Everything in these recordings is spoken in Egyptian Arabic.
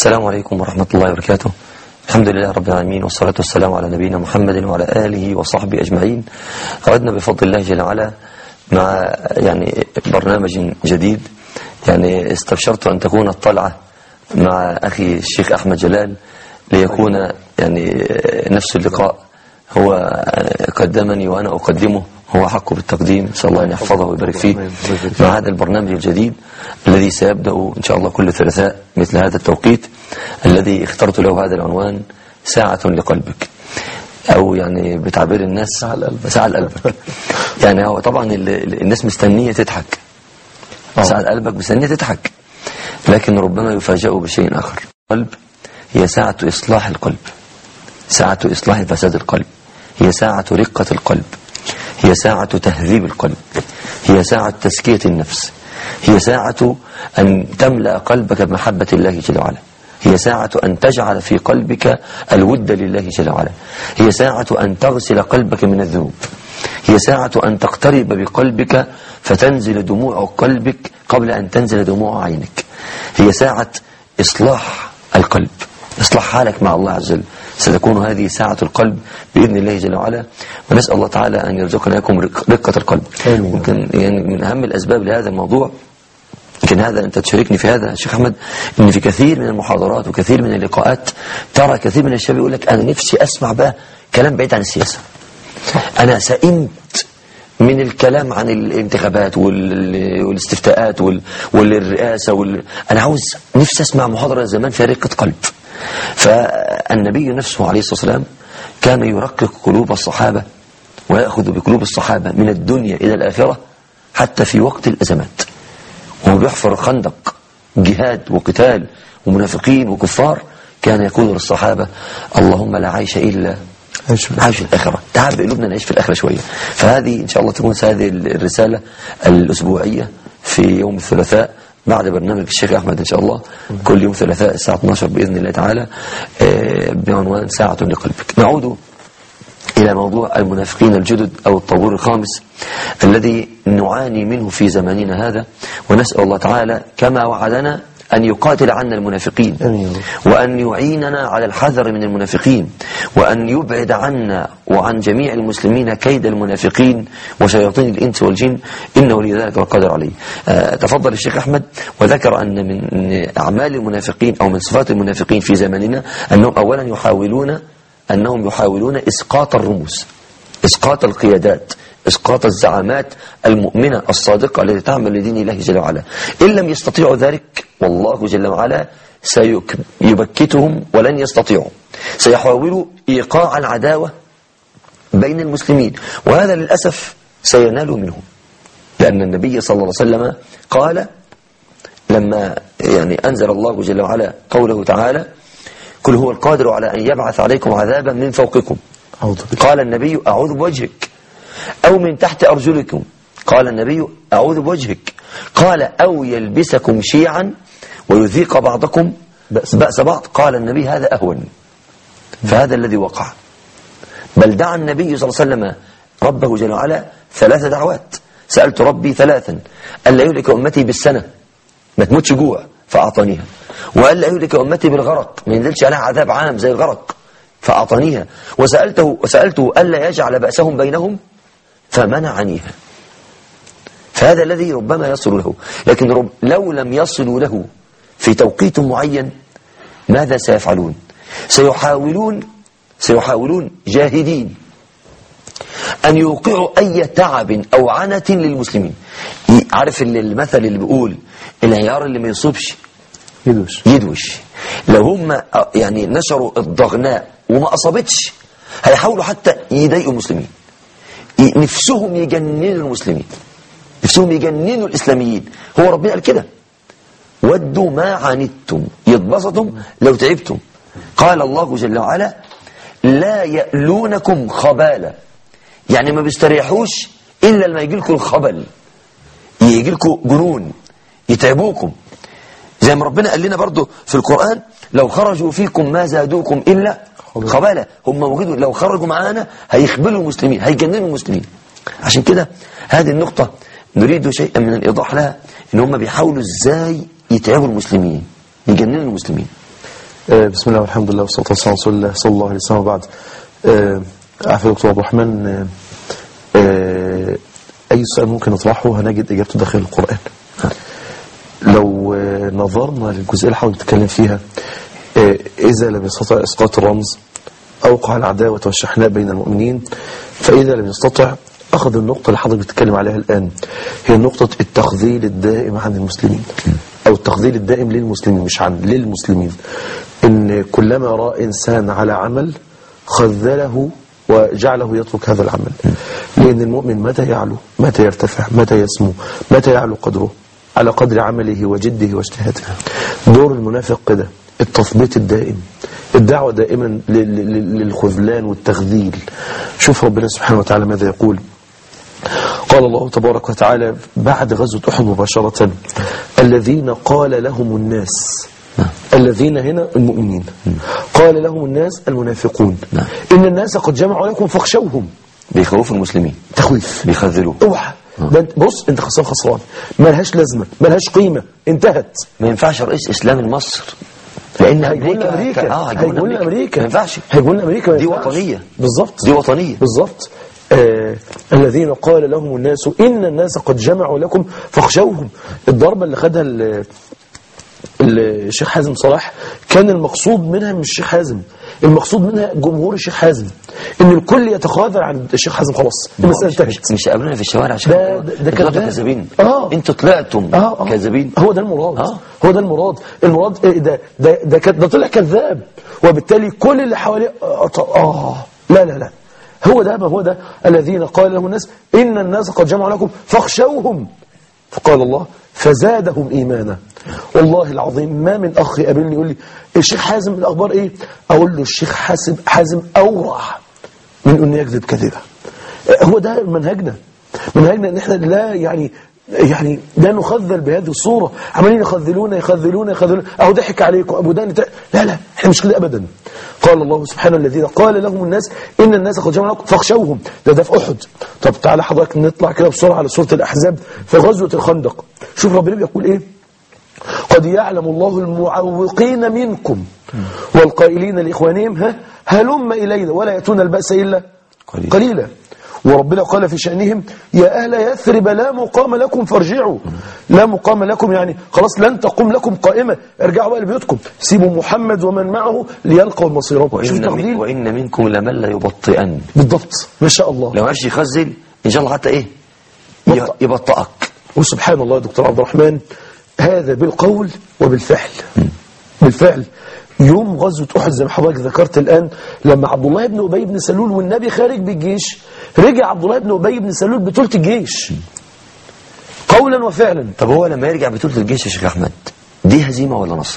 السلام عليكم ورحمة الله وبركاته الحمد لله رب العالمين والصلاة والسلام على نبينا محمد وعلى آله وصحبه أجمعين أردنا بفضل الله جل وعلا مع يعني برنامج جديد يعني استبشرت أن تكون الطلعة مع أخي الشيخ أحمد جلال ليكون يعني نفس اللقاء هو قدمني وأنا أقدمه هو حقه بالتقديم نسأل الله أن يحفظه ويبارك فيه مع هذا البرنامج الجديد الذي سيبدأ إن شاء الله كل ثلاثاء مثل هذا التوقيت الذي اخترت له هذا العنوان ساعة لقلبك أو يعني بتعبير الناس ساعة لقلبك. ساعة لقلبك يعني هو طبعا ال- ال- الناس مستنية تضحك ساعة قلبك مستنية تضحك لكن ربما يفاجئوا بشيء آخر القلب هي ساعة إصلاح القلب ساعة إصلاح فساد القلب هي ساعة رقة القلب هي ساعة تهذيب القلب هي ساعة تزكية النفس هي ساعة أن تملأ قلبك بمحبة الله جل وعلا هي ساعة أن تجعل في قلبك الود لله جل وعلا هي ساعة أن تغسل قلبك من الذنوب هي ساعة أن تقترب بقلبك فتنزل دموع قلبك قبل أن تنزل دموع عينك هي ساعة إصلاح القلب إصلاح حالك مع الله عز وجل ستكون هذه ساعة القلب بإذن الله جل وعلا ونسأل الله تعالى أن يرزقنا لكم رق- رقة القلب آمين. ممكن يعني من أهم الأسباب لهذا الموضوع يمكن هذا أنت تشاركني في هذا يا شيخ أحمد إن في كثير من المحاضرات وكثير من اللقاءات ترى كثير من الشباب يقول لك أنا نفسي أسمع بقى كلام بعيد عن السياسة أنا سئمت من الكلام عن الانتخابات وال- والاستفتاءات وال- والرئاسة وال... أنا عاوز نفسي أسمع محاضرة زمان فيها رقة قلب فالنبي نفسه عليه الصلاة والسلام كان يرقق قلوب الصحابة ويأخذ بقلوب الصحابة من الدنيا إلى الآخرة حتى في وقت الأزمات وهو بيحفر الخندق جهاد وقتال ومنافقين وكفار كان يقول للصحابة اللهم لا عيش إلا عيش في عيش الآخرة تعب قلوبنا نعيش في الآخرة شوية فهذه إن شاء الله تكون هذه الرسالة الأسبوعية في يوم الثلاثاء بعد برنامج الشيخ أحمد إن شاء الله كل يوم ثلاثاء الساعة 12 بإذن الله تعالى آه، بعنوان ساعة لقلبك نعود إلى موضوع المنافقين الجدد أو الطابور الخامس الذي نعاني منه في زماننا هذا ونسأل الله تعالى كما وعدنا أن يقاتل عنا المنافقين آمين يا رب. وأن يعيننا على الحذر من المنافقين وأن يبعد عنا وعن جميع المسلمين كيد المنافقين وشياطين الإنس والجن إنه ولي ذلك والقدر عليه آه، تفضل الشيخ أحمد وذكر أن من من أعمال المنافقين أو من صفات المنافقين في زماننا أنهم أولا يحاولون أنهم يحاولون إسقاط الرموز إسقاط القيادات إسقاط الزعامات المؤمنة الصادقة التي تعمل لدين الله جل وعلا إن لم يستطيعوا ذلك والله جل وعلا سيبكتهم ولن يستطيعوا سيحاولوا إيقاع العداوة بين المسلمين وهذا للأسف سينال منهم لأن النبي صلى الله عليه وسلم قال لما يعني أنزل الله جل وعلا قوله تعالى قل هو القادر على أن يبعث عليكم عذابا من فوقكم أعوذ بالله قال النبي أعوذ بوجهك أو من تحت أرجلكم قال النبي أعوذ بوجهك قال أو يلبسكم شيعا ويذيق بعضكم بأس, بأس بعض قال النبي هذا أهون فهذا الذي وقع بل دعا النبي صلى الله عليه وسلم ربه جل وعلا ثلاث دعوات سألت ربي ثلاثا ألا يهلك أمتي بالسنة ما تموتش جوع فأعطانيها وألا يهلك أمتي بالغرق ما ينزلش عليها عذاب عام زي الغرق فأعطانيها وسألته, وسألته ألا يجعل بأسهم بينهم فمنعنيها فهذا الذي ربما يصل له لكن رب لو لم يصلوا له في توقيت معين ماذا سيفعلون سيحاولون سيحاولون جاهدين أن يوقعوا أي تعب أو عنة للمسلمين ي- عارف اللي- المثل اللي بيقول العيار اللي ما يصيبش يدوش يدوش لو هم آه، يعني نشروا الضغناء وما أصابتش هيحاولوا حتى يضايقوا المسلمين ي- نفسهم يجننوا المسلمين نفسهم يجننوا الإسلاميين هو ربنا قال كده ودوا ما عنتم يتبسطوا لو تعبتم قال الله جل وعلا لا يألونكم خبالا يعني ما بيستريحوش إلا لما يجي لكم الخبل يجي لكم جنون يتعبوكم زي ما ربنا قال لنا برضو في القرآن لو خرجوا فيكم ما زادوكم إلا خبالة هم وجدوا لو خرجوا معانا هيخبلوا المسلمين هيجننوا المسلمين عشان كده هذه النقطة نريد شيئا من الإيضاح لها إن هم بيحاولوا إزاي يتعبوا المسلمين يجننوا المسلمين آه، بسم الله والحمد لله والصلاة والسلام على رسول الله صلى الله عليه وسلم وبعد آه، عفوا دكتور عبد الرحمن آه، آه، أي سؤال ممكن نطرحه هنجد إجابته داخل القرآن لو آه، نظرنا للجزئية اللي حاولت نتكلم فيها آه، إذا لم يستطع إسقاط الرمز أوقع العداوة والشحناء بين المؤمنين فإذا لم يستطع أخذ النقطة اللي حضرتك بتتكلم عليها الآن هي نقطة التخذيل الدائم عن المسلمين أو التخذيل الدائم للمسلمين مش عن للمسلمين إن كلما رأى إنسان على عمل خذله وجعله يترك هذا العمل لأن المؤمن متى يعلو متى يرتفع متى يسمو متى يعلو قدره على قدر عمله وجده واجتهاده دور المنافق كده التثبيط الدائم الدعوة دائما ل- ل- للخذلان والتخذيل شوف ربنا سبحانه وتعالى ماذا يقول قال الله تبارك وتعالى بعد غزوة أحد مباشرة الذين قال لهم الناس الذين هنا المؤمنين قال لهم الناس المنافقون نعم. إن الناس قد جمعوا لكم فاخشوهم بيخوفوا المسلمين تخويف بيخذلوا اوعى ده انت- بص انت خسران خسران ملهاش لازمه ملهاش قيمه انتهت ما ينفعش رئيس اسلامي لمصر لان هيقول لنا امريكا اه هيقول لنا امريكا ما ينفعش هيقول لنا امريكا ما دي ينفعش. وطنية. بالظبط دي وطنيه بالظبط آه الذين قال لهم الناس ان الناس قد جمعوا لكم فاخشوهم الضربه اللي خدها ال- الشيخ حازم صلاح كان المقصود منها مش الشيخ حازم المقصود منها جمهور الشيخ حازم ان الكل يتخاذل عن الشيخ حازم خلاص المساله مش, انتهت مش قابلنا في الشوارع عشان ده- ده- ده انتوا طلعتوا كذاب. كذابين آه. انتوا طلعتم آه آه. كذابين هو ده المراد آه. هو ده المراد المراد إيه ده ده ده, كد- ده طلع كذاب وبالتالي كل اللي حواليه آه, اه لا لا لا هو ده ما هو ده الذين قال لهم الناس ان الناس قد جمعوا لكم فاخشوهم فقال الله فزادهم ايمانا والله العظيم ما من اخ يقابلني يقول لي الشيخ حازم الاخبار ايه اقول له الشيخ حازم حازم اورع من انه يكذب كذبه هو ده منهجنا منهجنا ان احنا لا يعني يعني لا نخذل بهذه الصورة عمالين يخذلونا يخذلونا يخذلونا أو ضحك عليكم أبو دان تا- لا لا احنا مش كده أبدا قال الله سبحانه الذين قال لهم الناس إن الناس قد جمعوا لكم فاخشوهم ده ده في أحد طب تعالى حضرتك نطلع كده بسرعة على سورة الأحزاب في غزوة الخندق شوف ربنا بيقول إيه قد يعلم الله المعوقين منكم والقائلين لإخوانهم ها هلم إلينا ولا يأتون البأس إلا قليلا. قليلا وربنا قال في شأنهم يا أهل يثرب لا مقام لكم فارجعوا لا مقام لكم يعني خلاص لن تقوم لكم قائمة ارجعوا بقى لبيوتكم سيبوا محمد ومن معه ليلقوا المصيرات شوف وإن, من التفضيل وإن منكم لمن لا يبطئن بالضبط ما شاء الله لو عرفش يخزل إن شاء الله حتى إيه بطأ. يبطئك وسبحان الله يا دكتور عبد الرحمن هذا بالقول وبالفعل بالفعل يوم غزوة أحد زي ما حضرتك ذكرت الآن لما عبد الله بن أبي بن سلول والنبي خارج بالجيش رجع عبد الله بن أبي بن سلول بطولة الجيش قولا وفعلا طب هو لما يرجع بطولة الجيش يا شيخ أحمد دي هزيمة ولا نصر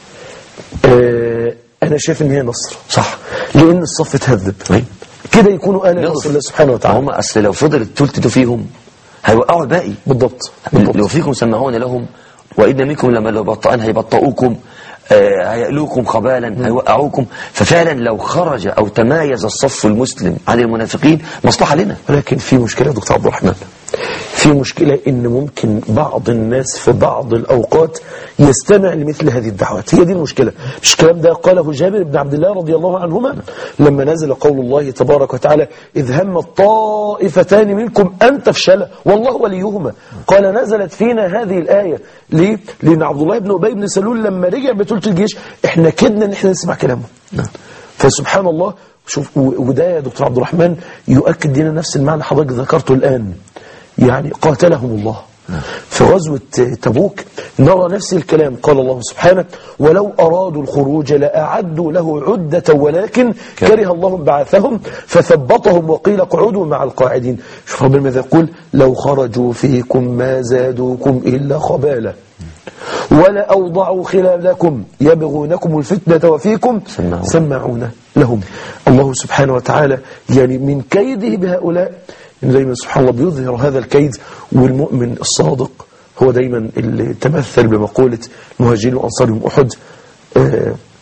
آه أنا شايف إن هي نصر صح لأن الصف اتهذب طيب. كده يكونوا أهل نضف. نصر الله سبحانه وتعالى هم أصل لو فضل التلت ده فيهم هيوقعوا الباقي بالضبط بالضبط لو فيكم سمعون لهم وإن منكم لما لو بطأن هيبطئوكم آه، هيألوكم خبالا هيوقعوكم ففعلا لو خرج أو تمايز الصف المسلم عن المنافقين مصلحة لنا ولكن في مشكلة يا دكتور عبد الرحمن في مشكلة ان ممكن بعض الناس في بعض الاوقات يستمع لمثل هذه الدعوات هي دي المشكلة مش الكلام ده قاله جابر بن عبد الله رضي الله عنهما لما نزل قول الله تبارك وتعالى اذ هم الطائفتان منكم ان تفشلا والله وليهما قال نزلت فينا هذه الآية ليه؟ لان عبد الله بن ابي بن سلول لما رجع بطولة الجيش احنا كدنا ان احنا نسمع كلامه فسبحان الله شوف و- وده يا دكتور عبد الرحمن يؤكد لنا نفس المعنى حضرتك ذكرته الآن يعني قاتلهم الله في غزوة تبوك نرى نفس الكلام قال الله سبحانه ولو أرادوا الخروج لأعدوا له عدة ولكن كره الله بعثهم فثبطهم وقيل اقعدوا مع القاعدين شوف ربنا ماذا يقول لو خرجوا فيكم ما زادوكم إلا خبالا ولا أوضعوا خلالكم يبغونكم الفتنة وفيكم سماعون. سماعون لهم الله سبحانه وتعالى يعني من كيده بهؤلاء إنه دايما سبحان الله بيظهر هذا الكيد والمؤمن الصادق هو دايما اللي تمثل بمقولة مهاجرين وأنصار يوم أحد آه،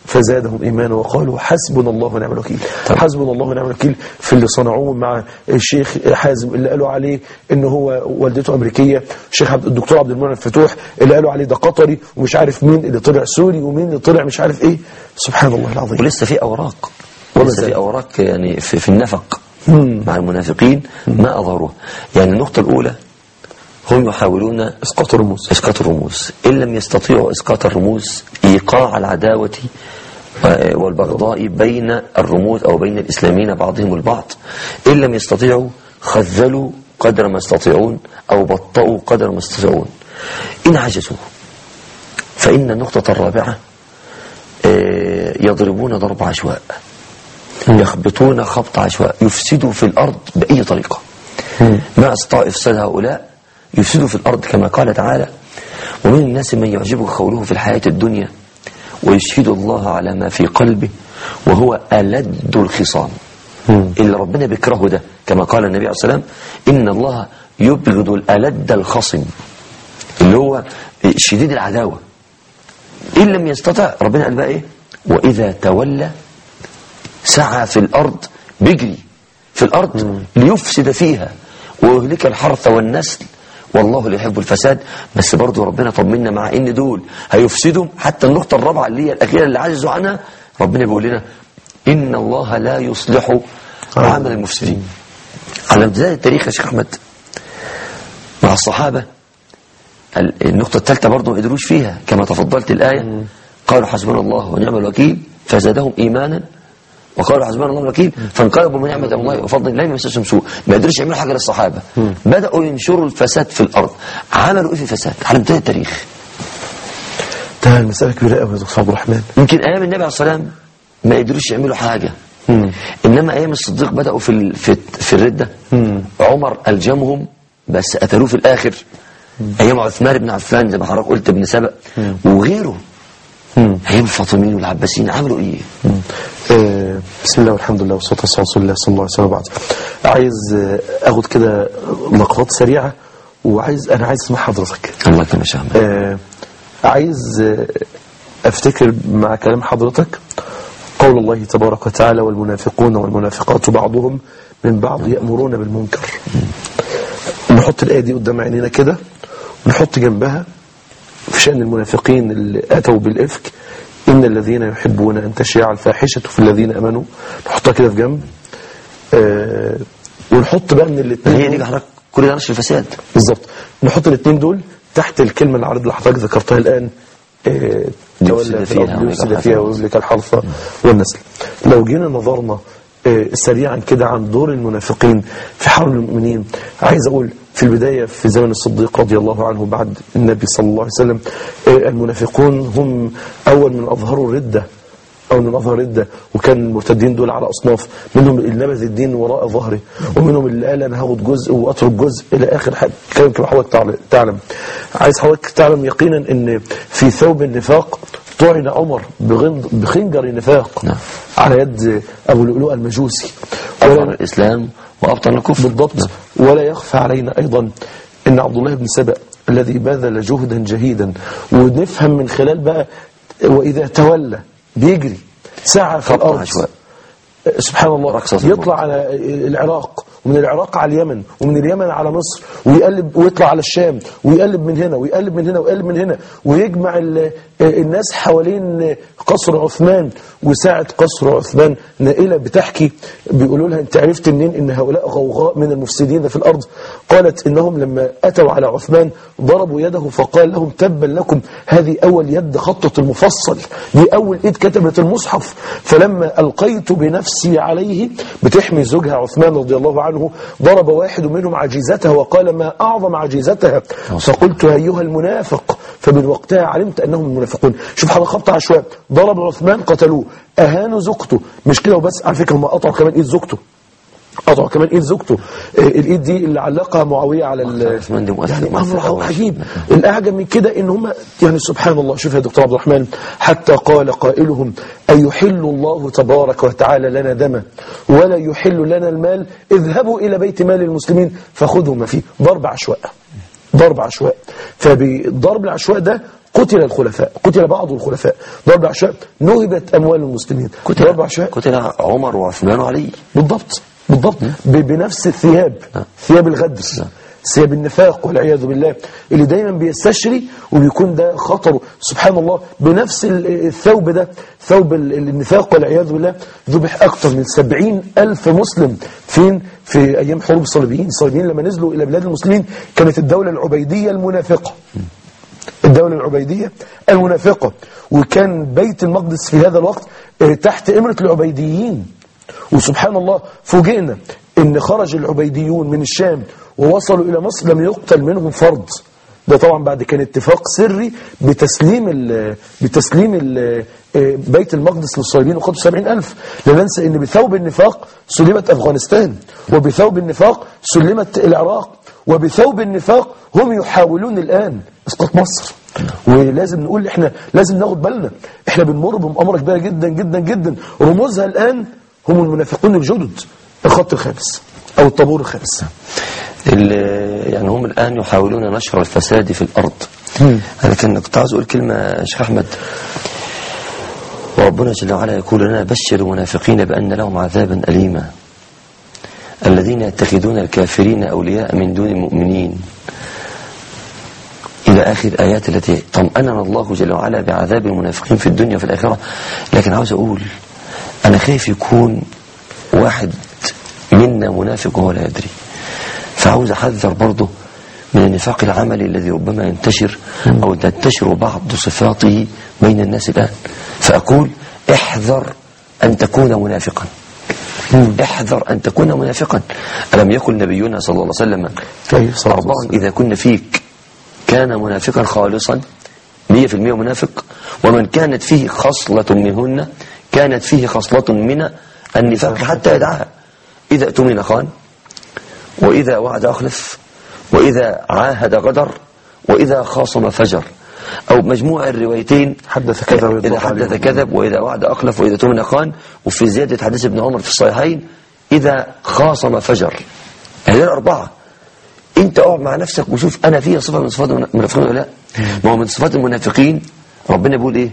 فزادهم إيمانا وقالوا حسبنا الله ونعم الوكيل حسبنا الله ونعم الوكيل في اللي صنعوه مع الشيخ حازم اللي قالوا عليه إن هو والدته أمريكية الشيخ عبد الدكتور عبد المنعم فتوح اللي قالوا عليه ده قطري ومش عارف مين اللي طلع سوري ومين اللي طلع مش عارف إيه سبحان الله العظيم ولسه في أوراق وما ولسه زال. في أوراق يعني في, في النفق مع المنافقين ما أظهروها يعني النقطة الأولى هم يحاولون اسقاط الرموز إسقاط الرموز إن لم يستطيعوا إسقاط الرموز إيقاع العداوة آه، والبغضاء بين الرموز أو بين الإسلاميين بعضهم البعض إن لم يستطيعوا خذلوا قدر ما يستطيعون أو بطئوا قدر ما يستطيعون إن عجزوا فإن النقطة الرابعة آه، يضربون ضرب عشواء يخبطون خبط عشواء يفسدوا في الأرض بأي طريقة ما استطاع إفساد هؤلاء يفسدوا في الأرض كما قال تعالى ومن الناس من يعجبك قوله في الحياة الدنيا ويشهد الله على ما في قلبه وهو ألد الخصام اللي ربنا بيكرهه ده كما قال النبي عليه الصلاة والسلام إن الله يبغض الألد الخصم اللي هو شديد العداوة إن لم يستطع ربنا قال بقى إيه وإذا تولى سعى في الأرض بيجري في الأرض ليفسد فيها ويهلك الحرث والنسل والله لا يحب الفساد بس برضه ربنا طمنا مع ان دول هيفسدوا حتى النقطة الرابعة اللي هي الأخيرة اللي عجزوا عنها ربنا بيقول لنا إن الله لا يصلح عمل المفسدين على امتداد التاريخ يا شيخ أحمد مع الصحابة ال- النقطة الثالثة برضه ما قدروش فيها كما تفضلت الآية قالوا حسبنا الله ونعم الوكيل فزادهم إيمانا وقالوا حسبنا الله الوكيل فانقلبوا من نعمة الله وفضل لا يمسسهم سوء ما قدروش يعملوا حاجة للصحابة بدأوا ينشروا الفساد في الأرض عملوا إيه في الفساد على امتداد التاريخ ده المسألة كبيرة قوي يا دكتور عبد الرحمن يمكن أيام النبي عليه الصلاة والسلام ما قدروش يعملوا حاجة إنما أيام الصديق بدأوا في ال- في في الردة عمر ألجمهم بس قتلوه في الآخر أيام عثمان بن عفان زي ما حضرتك قلت ابن سبأ وغيره أيام الفاطميين والعباسيين عملوا إيه؟ آه، بسم الله والحمد لله والصلاة والسلام على رسول الله صلى الله عليه وسلم بعد عايز آه، اخد كده لقطات سريعة وعايز انا عايز اسمع حضرتك الله كما شاء الله آه، عايز آه، افتكر مع كلام حضرتك قول الله تبارك وتعالى والمنافقون والمنافقات بعضهم من بعض يأمرون بالمنكر نحط الآية دي قدام عينينا كده ونحط جنبها في شأن المنافقين اللي أتوا بالإفك إن الذين يحبون أن تشيع الفاحشة في الذين أمنوا نحطها كده في جنب آه ونحط بقى من الاثنين هي دي حضرتك كل ده نشر الفساد بالظبط نحط الاثنين دول تحت الكلمة العرض اللي حضرتك ذكرتها الآن آه، ليفسد تولى في فيها الأرض ليفسد ويهلك فيها الحرث. ويهلك الحرث والنسل لو جينا نظرنا آه، سريعا كده عن دور المنافقين في حرب المؤمنين عايز أقول في البداية في زمن الصديق رضي الله عنه بعد النبي صلى الله عليه وسلم آه، المنافقون هم أول من أظهروا الردة أو من أظهر ردة وكان المرتدين دول على أصناف منهم اللي نبذ الدين وراء ظهره ومنهم اللي قال أنا هاخد جزء وأترك جزء إلى آخر حد كان كما حضرتك تعل- تعلم عايز حضرتك تعلم يقينا أن في ثوب النفاق طعن عمر بغند- بخنجر النفاق نعم. على يد أبو لؤلؤ المجوسي أظهر ولا- الإسلام وأبطل الكفر بالضبط ولا يخفى علينا أيضا أن عبد الله بن سبأ الذي بذل جهدا جهيدا ونفهم من خلال بقى وإذا تولى بيجري سعى في خط الأرض عشواء. سبحان الله رقصة في يطلع على العراق ومن العراق على اليمن ومن اليمن على مصر ويقلب ويطلع على الشام ويقلب من هنا ويقلب من هنا ويقلب من هنا ويجمع ال- الناس حوالين قصر عثمان وساعة قصر عثمان نائلة بتحكي بيقولوا لها انت عرفت منين ان هؤلاء غوغاء من المفسدين في الارض قالت انهم لما اتوا على عثمان ضربوا يده فقال لهم تبا لكم هذه اول يد خطت المفصل دي اول ايد كتبت المصحف فلما القيت بنفسي عليه بتحمي زوجها عثمان رضي الله عنه ضرب واحد منهم عجيزتها وقال ما اعظم عجيزتها فقلت ايها المنافق فمن وقتها علمت انهم المنافقون شوف حضرتك خبط عشواء ضرب عثمان قتلوه اهانوا زوجته مش كده وبس على فكره هم قطعوا كمان ايد زوجته قطعوا كمان ايد زوجته آه، الايد دي اللي علقها معاويه على ال- عثمان دي مؤثر- يعني مؤثر امر أوي. عجيب الاعجب من كده ان هم يعني سبحان الله شوف يا دكتور عبد الرحمن حتى قال قائلهم أيحل الله تبارك وتعالى لنا دما ولا يحل لنا المال اذهبوا الى بيت مال المسلمين فخذوا ما فيه ضرب عشواء ضرب عشواء فبضرب العشواء ده قتل الخلفاء قتل بعض الخلفاء ضرب عشاء نهبت أموال المسلمين ضرب عشاء قتل عمر وعثمان وعلي بالضبط بالضبط ب- بنفس الثياب نعم. ثياب الغدر ثياب النفاق والعياذ بالله اللي دايما بيستشري وبيكون ده خطره سبحان الله بنفس ال- الثوب ده ثوب ال- النفاق والعياذ بالله ذبح أكثر من سبعين ألف مسلم فين في أيام حروب الصليبيين الصليبيين لما نزلوا إلى بلاد المسلمين كانت الدولة العبيدية المنافقة الدولة العبيدية المنافقة وكان بيت المقدس في هذا الوقت آه، تحت إمرة العبيديين وسبحان الله فوجئنا ان خرج العبيديون من الشام ووصلوا الى مصر لم يقتل منهم فرد ده طبعا بعد كان اتفاق سري بتسليم ال بتسليم ال بيت المقدس للصليبيين وقتلوا 70000 لا ننسى ان بثوب النفاق سلمت افغانستان وبثوب النفاق سلمت العراق وبثوب النفاق هم يحاولون الان اسقاط مصر ولازم نقول احنا لازم ناخد بالنا احنا بنمر بمؤامره كبيره جدا جدا جدا رموزها الان هم المنافقون الجدد الخط الخامس او الطابور الخامس ال- يعني هم الآن يحاولون نشر الفساد في الأرض أنا كان كنت عاوز أقول كلمة يا شيخ أحمد وربنا جل وعلا يقول لنا بشر المنافقين بأن لهم عذابا أليما الذين يتخذون الكافرين أولياء من دون المؤمنين إلى آخر آيات التي طمأننا الله جل وعلا بعذاب المنافقين في الدنيا وفي الآخرة لكن عاوز أقول أنا خايف يكون واحد منا منافق وهو لا يدري فعاوز أحذر برضه من النفاق العملي الذي ربما ينتشر أو تنتشر بعض صفاته بين الناس الآن فأقول احذر أن تكون منافقا احذر أن تكون منافقا ألم يقل نبينا صلى الله عليه وسلم عليه الصلاة أربعا إذا كن فيك كان منافقا خالصا 100% منافق ومن كانت فيه خصلة منهن كانت فيه خصلة من النفاق حتى يدعها إذا اؤتمن خان وإذا وعد أخلف وإذا عاهد غدر وإذا خاصم فجر أو مجموع الروايتين حدث كذا ويطلق إذا حدث عليه. كذب وإذا وعد أخلف وإذا اؤتمن خان وفي زيادة حديث ابن عمر في الصحيحين إذا خاصم فجر هذه الأربعة أنت اقعد مع نفسك وشوف أنا فيها صفة من صفات المنافقين ولا لا ما هو من صفات المنافقين ربنا بيقول إيه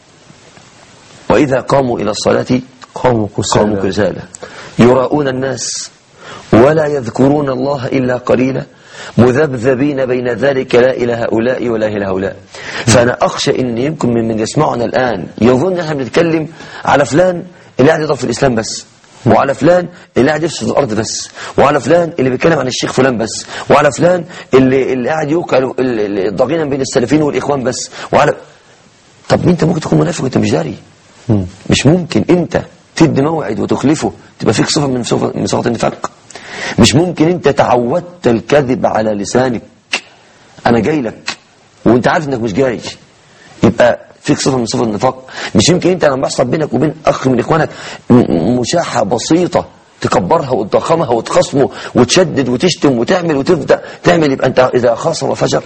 وإذا قاموا إلى الصلاة قوم قوم كسالى كسالى يراؤون الناس ولا يذكرون الله إلا قليلا مذبذبين بين ذلك لا إلى هؤلاء ولا إلى هؤلاء فأنا أخشى إن يمكن من من يسمعنا الآن يظن إحنا بنتكلم على فلان اللي قاعد يضرب في الإسلام بس وعلى فلان اللي قاعد يفسد الأرض بس وعلى فلان اللي بيتكلم عن الشيخ فلان بس وعلى فلان اللي, اللي قاعد يوقع ال- ال- الضغينة بين السلفيين والإخوان بس وعلى طب مين انت ممكن تكون منافق وانت مش داري مش ممكن انت تدي موعد وتخلفه تبقى فيك صفه من صفه من صفات النفاق مش ممكن انت تعودت الكذب على لسانك انا جاي لك وانت عارف انك مش جاي يبقى فيك صفه من صفات النفاق مش يمكن انت لما بيحصل بينك وبين اخ من اخوانك م- مشاحه بسيطه تكبرها وتضخمها وتخصمه وتشدد وتشتم وتعمل وتبدا تعمل يبقى انت اذا خاصم وفجر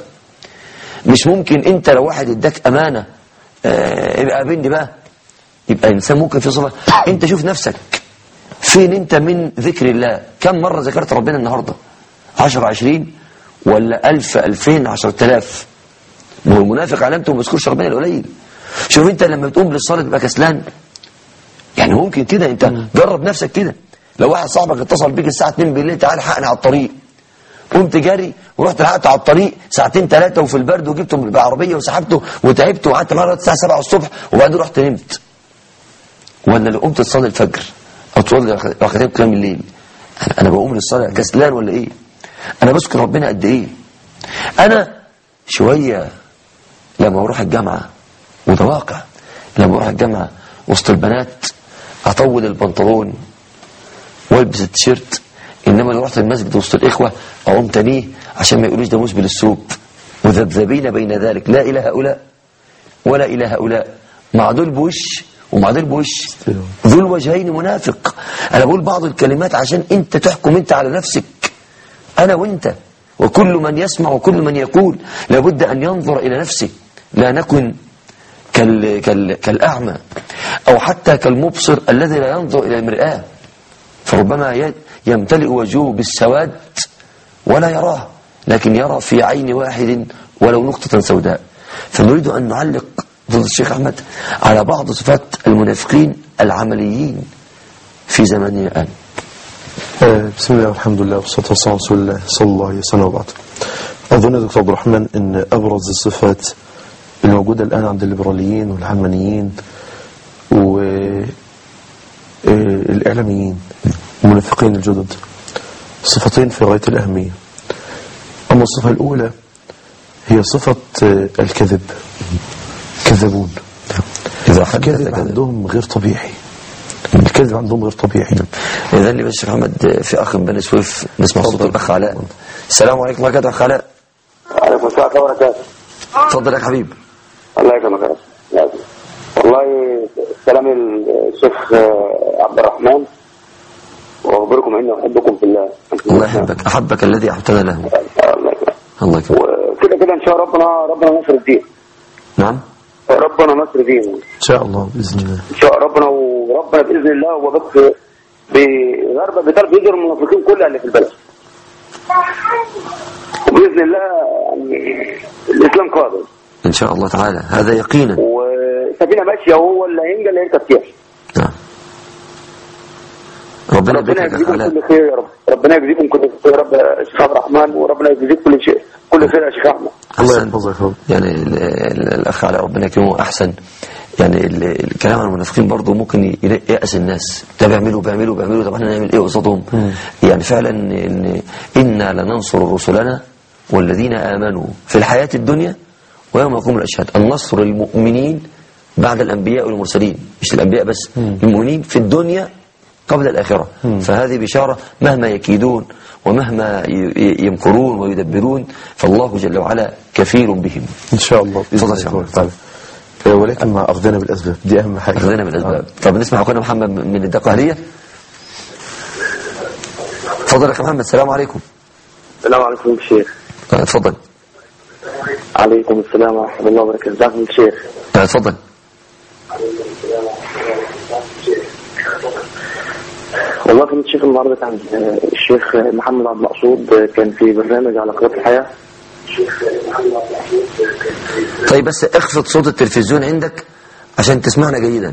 مش ممكن انت لو واحد اداك امانه آه، يبقى قابلني بقى يبقى انسان ممكن في صفه انت شوف نفسك فين انت من ذكر الله كم مره ذكرت ربنا النهارده 10 20 ولا 1000 2000 10000 ما هو المنافق علامته ما بيذكرش ربنا القليل شوف انت لما بتقوم للصلاه تبقى كسلان يعني ممكن كده انت جرب نفسك كده لو واحد صاحبك اتصل بيك الساعه 2 بالليل تعال حقني على الطريق قمت جري ورحت لحقته على الطريق ساعتين ثلاثه وفي البرد وجبته بالعربيه وسحبته وتعبت وقعدت معاه لغايه الساعه 7 الصبح وبعدين رحت نمت ولا لو قمت تصلي الفجر او تصلي ركعتين قيام الليل أنا- انا بقوم للصلاه كسلان ولا ايه انا بذكر ربنا قد ايه انا شويه لما اروح الجامعه وده واقع لما اروح الجامعه وسط البنات اطول البنطلون والبس التيشيرت انما لو رحت المسجد وسط الاخوه اقوم تانيه عشان ما يقولوش ده مسبل السوق مذبذبين بين ذلك لا الى هؤلاء ولا الى هؤلاء مع دول بوش ومع دول بوش ذو الوجهين منافق انا بقول بعض الكلمات عشان انت تحكم انت على نفسك انا وانت وكل من يسمع وكل من يقول لابد ان ينظر الى نفسه لا نكن كال كال كالاعمى او حتى كالمبصر الذي لا ينظر الى المرآة فربما ي- يمتلئ وجهه بالسواد ولا يراه لكن يرى في عين واحد ولو نقطة سوداء فنريد أن نعلق ضد الشيخ أحمد على بعض صفات المنافقين العمليين في زماننا الآن آه، بسم الله والحمد لله والصلاة والسلام على رسول الله صلى الله عليه وسلم وبعد أظن يا دكتور عبد الرحمن أن أبرز الصفات الموجودة الآن عند الليبراليين والعلمانيين والإعلاميين المنافقين الجدد صفتين في غاية الأهمية أما الصفة الأولى هي صفة آه، الكذب كذبون إذا حدث الكذب كذب. عندهم غير طبيعي الكذب عندهم غير طبيعي إذا لي بس الشيخ أحمد في أخ من بني سويف نسمع صوت الأخ علاء السلام عليكم ورحمة الله وبركاته أخ علاء عليكم السلام ورحمة الله وبركاته اتفضل يا حبيب الله يكرمك يا رب لازم. والله كلام الشيخ آه، عبد الرحمن واخبركم اني احبكم في الله الله يحبك أحبك الذي أحبتنا له الله يكرمك الله يكرمك وكده كده ان شاء ربنا ربنا نصر الدين نعم ربنا نصر دين إن شاء الله بإذن الله ان شاء ربنا وربنا باذن الله هو بس بغربة بطرف يجر المنافقين كلها اللي في البلد وباذن الله يعني الاسلام قادر إن شاء الله تعالى هذا يقينا والسفينه ماشيه وهو اللي هينجى اللي هيركب فيها نعم ربنا يبارك ربنا لك يا أخ يجزيكم علاء كل خير يا رب ربنا يجزيكم كل خير يا رب يا شيخ عبد الرحمن وربنا يجزيك كل شيء كل خير يا شيخ احمد الله أحسن. يحفظك يا رب يعني ال- ال- الأخ علاء ربنا يكرمه أحسن يعني ال- الكلام عن المنافقين برضه ممكن ي- يأس الناس ده بيعملوا بيعملوا بيعملوا طب احنا نعمل ايه قصادهم يعني فعلا إن إنا لننصر رسلنا والذين آمنوا في الحياة الدنيا ويوم يقوم الأشهاد النصر المؤمنين بعد الأنبياء والمرسلين مش الأنبياء بس المؤمنين في الدنيا قبل الآخرة فهذه بشارة مهما يكيدون ومهما ي- ي- يمكرون ويدبرون فالله جل وعلا كفيل بهم إن شاء الله بإذن تفضل الله يا شيخ. تبارك وتعالى آه، ولكن مع أخذنا بالأسباب دي أهم حاجة أخذنا بالأسباب طب نسمع أخونا محمد من الدقة هدية تفضل يا أخي محمد السلام عليكم السلام عليكم يا شيخ آه، تفضل عليكم السلام ورحمه الله وبركاته ازيكم يا شيخ آه، تفضل والله كنت شيخ النهارده كان آه، الشيخ محمد عبد المقصود آه، كان في برنامج على قناه الحياه طيب بس اخفض صوت التلفزيون عندك عشان تسمعنا جيدا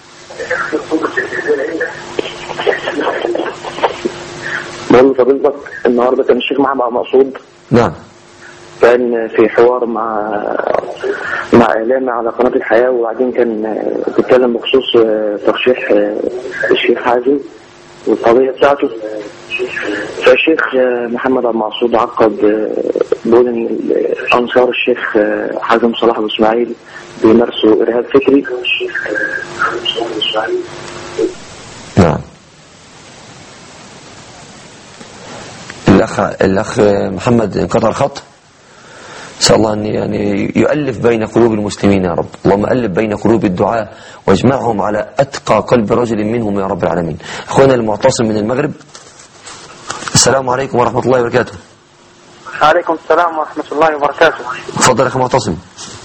المهم فضيلتك النهارده كان الشيخ محمد عبد المقصود نعم كان في حوار مع مع اعلامي على قناه الحياه وبعدين كان آه، بيتكلم بخصوص آه، ترشيح آه، الشيخ حازم والقضيه بتاعته فالشيخ آه، محمد عبد المقصود عقد آه، بيقول ان ال- انصار الشيخ آه، حازم صلاح ابو اسماعيل بيمارسوا ارهاب فكري نعم الأخ الأخ محمد انقطع الخط نسأل الله أن يعني يؤلف بين قلوب المسلمين يا رب اللهم ألف بين قلوب الدعاء واجمعهم على أتقى قلب رجل منهم يا رب العالمين أخونا المعتصم من المغرب السلام عليكم ورحمة الله وبركاته عليكم السلام ورحمة الله وبركاته تفضل يا أخي معتصم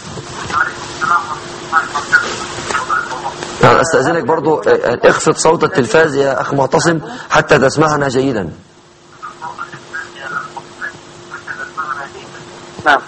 أنا أستأذنك برضو اه، اه، اخفض صوت التلفاز يا أخ معتصم حتى تسمعنا جيدا نعم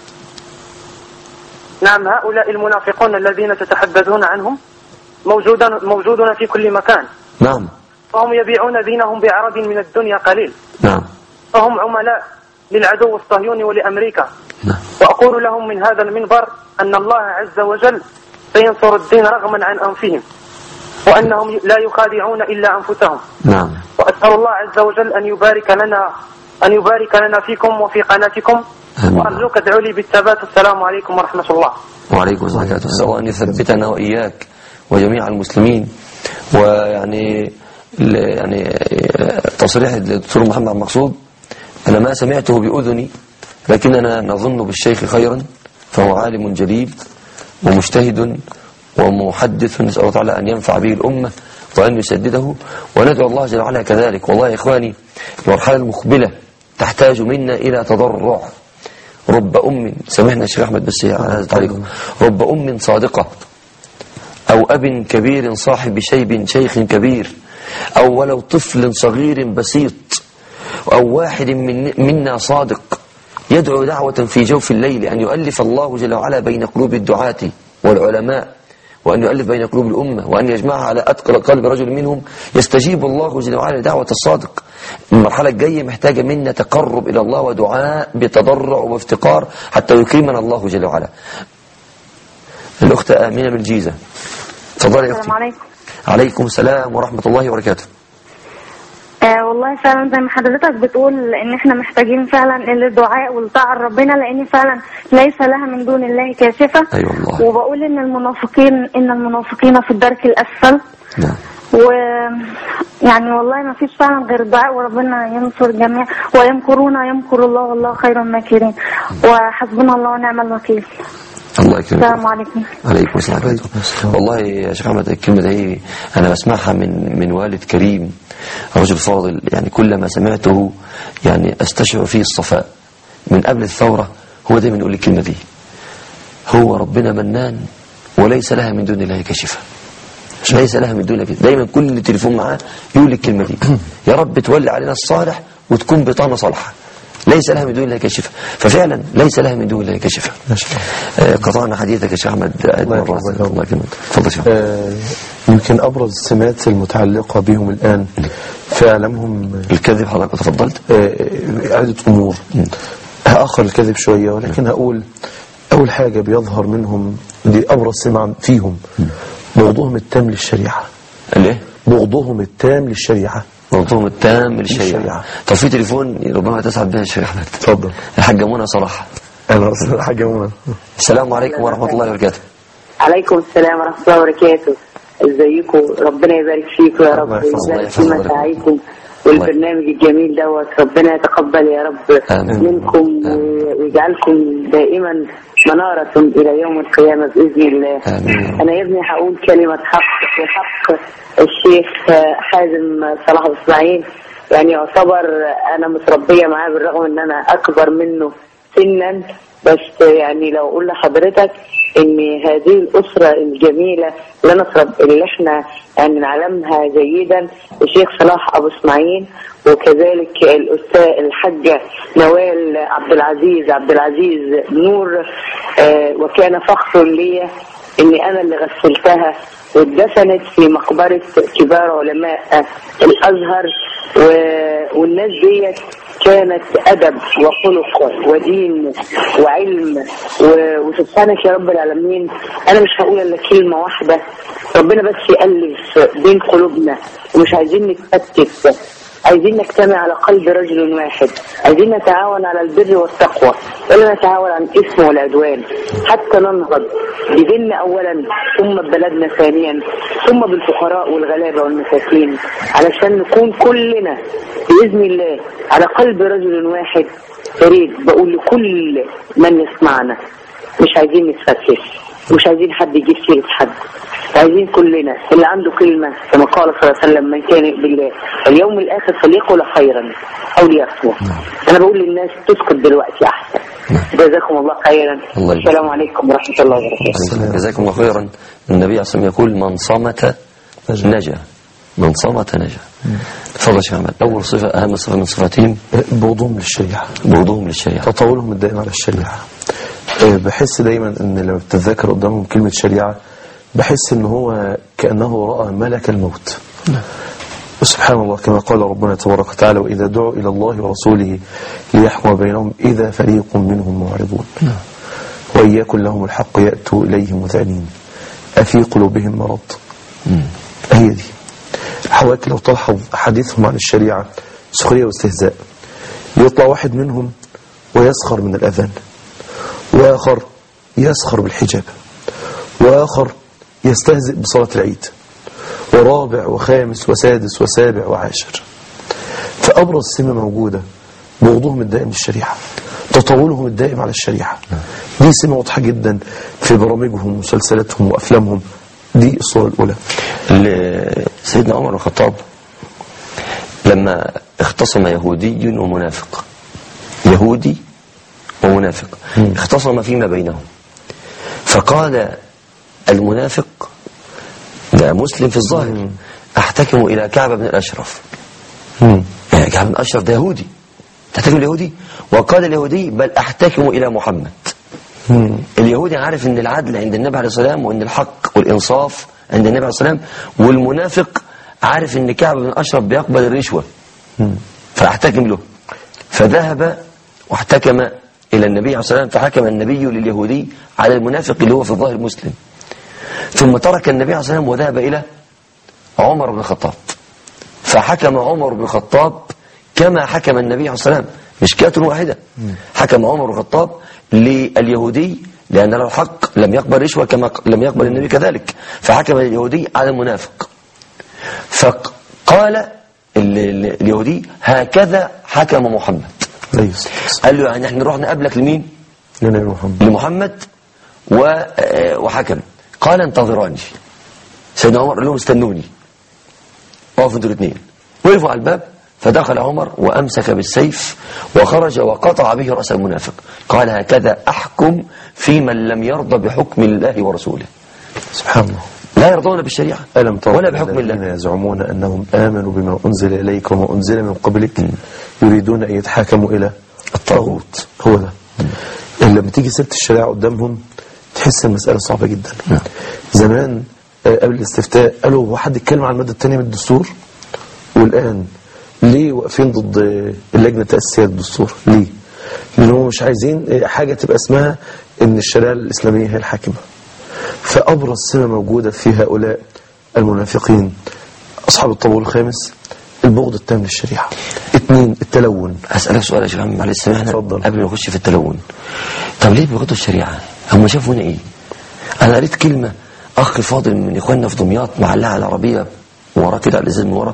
نعم هؤلاء المنافقون الذين تتحدثون عنهم موجودون موجودون في كل مكان نعم فهم يبيعون دينهم بعرض من الدنيا قليل نعم فهم عملاء للعدو الصهيوني ولأمريكا نعم وأقول لهم من هذا المنبر أن الله عز وجل سينصر الدين رغما عن أنفهم وأنهم لا يخادعون إلا أنفسهم نعم وأسأل الله عز وجل أن يبارك لنا أن يبارك لنا فيكم وفي قناتكم آمين. وأرجوك ادعوا لي بالثبات السلام عليكم ورحمة الله وعليكم السلام ورحمة الله نسأل الله أن يثبتنا وإياك وجميع المسلمين ويعني ال- يعني تصريح الدكتور محمد عبد المقصود أنا ما سمعته بأذني لكننا نظن بالشيخ خيرا فهو عالم جليل ومجتهد ومحدث نسأل الله تعالى أن ينفع به الأمة وأن يسدده وندعو الله جل وعلا كذلك والله يا إخواني المرحلة المقبلة تحتاج منا إلى تضرع رب أم سامحنا يا شيخ أحمد بس على هذا التعليق رب أم صادقة أو أب كبير صاحب شيب شيخ كبير أو ولو طفل صغير بسيط أو واحد من منا صادق يدعو دعوة في جوف الليل أن يؤلف الله جل وعلا بين قلوب الدعاة والعلماء وأن يؤلف بين قلوب الأمة وأن يجمعها على أتقى قلب رجل منهم يستجيب الله جل وعلا لدعوة الصادق المرحلة الجاية محتاجة منا تقرب إلى الله ودعاء بتضرع وافتقار حتى يكرمنا الله جل وعلا الأخت آمنة من الجيزة تفضلي يا أختي السلام عليكم عليكم السلام ورحمة الله وبركاته آه والله فعلا زي ما حضرتك بتقول ان احنا محتاجين فعلا الدعاء والطاعة لربنا لان فعلا ليس لها من دون الله كاشفة أي والله. وبقول ان المنافقين ان المنافقين في الدرك الاسفل نعم و يعني والله ما فيش فعلا غير الدعاء وربنا ينصر الجميع ويمكرون يمكر الله والله خير الماكرين وحسبنا الله ونعم الوكيل الله يكرمك السلام عليكم عليكم السلام عليكم السلام. والله يا شيخ احمد الكلمه دي انا بسمعها من من والد كريم رجل فاضل يعني كلما سمعته يعني استشعر فيه الصفاء من قبل الثوره هو دايما يقول لي الكلمه دي هو ربنا منان وليس لها من دون الله كاشفه ليس لها من دون الله كاشفة. دايما كل اللي تليفون معاه يقول لي الكلمه دي يا رب تولي علينا الصالح وتكون بطانه صالحه ليس لها من دون الله كاشفه ففعلا ليس لها من دون الله كاشفه ما شاء الله آه، قطعنا حديثك يا شيخ احمد عدة الله مرات يحفظك. الله يكرمك تفضل يا شيخ آه، يمكن أبرز السمات المتعلقة بهم الآن في عالمهم الكذب حضرتك تفضلت آه، عدة أمور هأخر الكذب شوية ولكن هقول أول حاجة بيظهر منهم دي أبرز سمة فيهم بغضهم التام للشريعة ليه بغضهم التام للشريعة موضوعهم التام للشريعة للشريعة. طب في تليفون ربما تسعد به الشيخ احمد اتفضل الحاجة منى صلاح أنا أصلا حاجة منى السلام عليكم ورحمة الله وبركاته عليكم السلام ورحمة الله وبركاته ازيكم ربنا يبارك فيكم يا رب الله يحفظك. ويبارك في الله يحفظك. مساعيكم والبرنامج الجميل دوت ربنا يتقبل يا رب آمين. منكم و- ويجعلكم دائما منارة إلى يوم القيامة بإذن الله آمين. أنا يا ابني هقول كلمة حق في حق الشيخ حازم صلاح أبو إسماعيل يعني يعتبر أنا متربية معاه بالرغم إن أنا أكبر منه سنا بس يعني لو أقول لحضرتك إن هذه الأسرة الجميلة اللي أنا اترب- اللي إحنا يعني نعلمها جيدا الشيخ صلاح أبو إسماعيل وكذلك الأستاذ الحاجة نوال عبد العزيز عبد العزيز نور آه، وكان فخر لي اني انا اللي غسلتها واتدفنت في مقبرة كبار علماء آه، الازهر و- والناس ديت كانت ادب وخلق ودين وعلم و- وسبحانك يا رب العالمين انا مش هقول الا كلمه واحده ربنا بس يالف بين قلوبنا ومش عايزين نتفتت عايزين نجتمع على قلب رجل واحد عايزين نتعاون على البر والتقوى ولا نتعاون عن الإثم والعدوان حتى ننهض بديننا أولا ثم ببلدنا ثانيا ثم بالفقراء والغلابة والمساكين علشان نكون كلنا بإذن الله على قلب رجل واحد فريد بقول لكل من يسمعنا مش عايزين نتفتش مش عايزين حد يجيب سيرة حد عايزين كلنا اللي عنده كلمة كما قال صلى الله عليه وسلم من كان بالله اليوم الآخر فليقل خيرا أو ليصمت أنا بقول للناس تسكت دلوقتي أحسن جزاكم الله خيرا الله يجزاك. السلام عليكم ورحمة الله وبركاته جزاكم الله خيرا النبي عليه الصلاة والسلام يقول من صمت نجا من صمت نجا تفضل يا شيخ احمد اول صفة اهم صفة من صفاتهم بغضهم للشريعة بغضهم للشريعة تطاولهم الدائم على الشريعة آه، بحس دايما ان لما بتتذكر قدامهم كلمة شريعة بحس ان هو كأنه رأى ملك الموت وسبحان الله كما قال ربنا تبارك وتعالى وإذا دعوا إلى الله ورسوله ليحكم بينهم إذا فريق منهم معرضون وإن يكن لهم الحق يأتوا إليه مذعنين أفي قلوبهم مرض هي دي الحواكي لو تلحظ حديثهم عن الشريعة سخرية واستهزاء يطلع واحد منهم ويسخر من الأذان وآخر يسخر بالحجاب وآخر يستهزئ بصلاة العيد ورابع وخامس وسادس وسابع وعاشر فأبرز سمة موجودة بغضهم الدائم للشريعة تطاولهم الدائم على الشريعة دي سمة واضحة جدا في برامجهم ومسلسلاتهم وأفلامهم دي الصورة الأولى ل- سيدنا عمر بن الخطاب لما اختصم يهودي ومنافق يهودي ومنافق اختصم فيما بينهم فقال المنافق ده مسلم في الظاهر احتكم الى كعب بن الاشرف مم. يعني كعب بن الاشرف ده يهودي تحتكم اليهودي وقال اليهودي بل احتكم الى محمد اليهودي عارف ان العدل عند النبي عليه الصلاه والسلام وان الحق والانصاف عند النبي عليه الصلاه والسلام والمنافق عارف ان كعب بن اشرف بيقبل الرشوه فاحتكم له فذهب واحتكم الى النبي عليه الصلاه والسلام فحكم النبي لليهودي على المنافق اللي هو في الظاهر مسلم ثم ترك النبي عليه الصلاه والسلام وذهب الى عمر بن الخطاب فحكم عمر بن الخطاب كما حكم النبي عليه الصلاه والسلام مشكاة واحدة حكم عمر بن الخطاب لليهودي لأن له الحق لم يقبل رشوة كما ق- لم يقبل النبي كذلك فحكم اليهودي على المنافق فقال ال- ال- اليهودي هكذا حكم محمد عليه الصلاة والسلام قال له يعني احنا نروح نقابلك لمين لنبي محمد لمحمد و- آه، وحكم قال انتظراني سيدنا عمر قال لهم استنوني وقفوا انتوا الاثنين وقفوا على الباب فدخل عمر وامسك بالسيف وخرج وقطع به راس المنافق قال هكذا احكم في من لم يرضى بحكم الله ورسوله سبحان الله لا يرضون بالشريعه ألم تر ولا بحكم الذين الله يزعمون أنهم آمنوا بما أنزل إليك وما أنزل من قبلك يريدون أن يتحاكموا إلى الطاغوت هو ده لما تيجي سيرة الشريعة قدامهم تحس المسألة صعبة جدا زمان آه، قبل الاستفتاء قالوا هو حد يتكلم عن المادة الثانية من الدستور والآن ليه واقفين ضد آه، اللجنة تأسيسية الدستور ليه لأنهم مش عايزين آه، حاجة تبقى اسمها إن الشريعة الإسلامية هي الحاكمة فأبرز سمة موجودة في هؤلاء المنافقين أصحاب الطابور الخامس البغض التام للشريعة اثنين التلون اسالك سؤال يا شيخ محمد معلش سامحنا اتفضل. قبل ما نخش في التلون طب ليه بيغضوا الشريعه هم شافونا ايه انا قريت كلمه اخ فاضل من اخواننا في دمياط معلقه على العربيه وراه كده على الازاز من ورا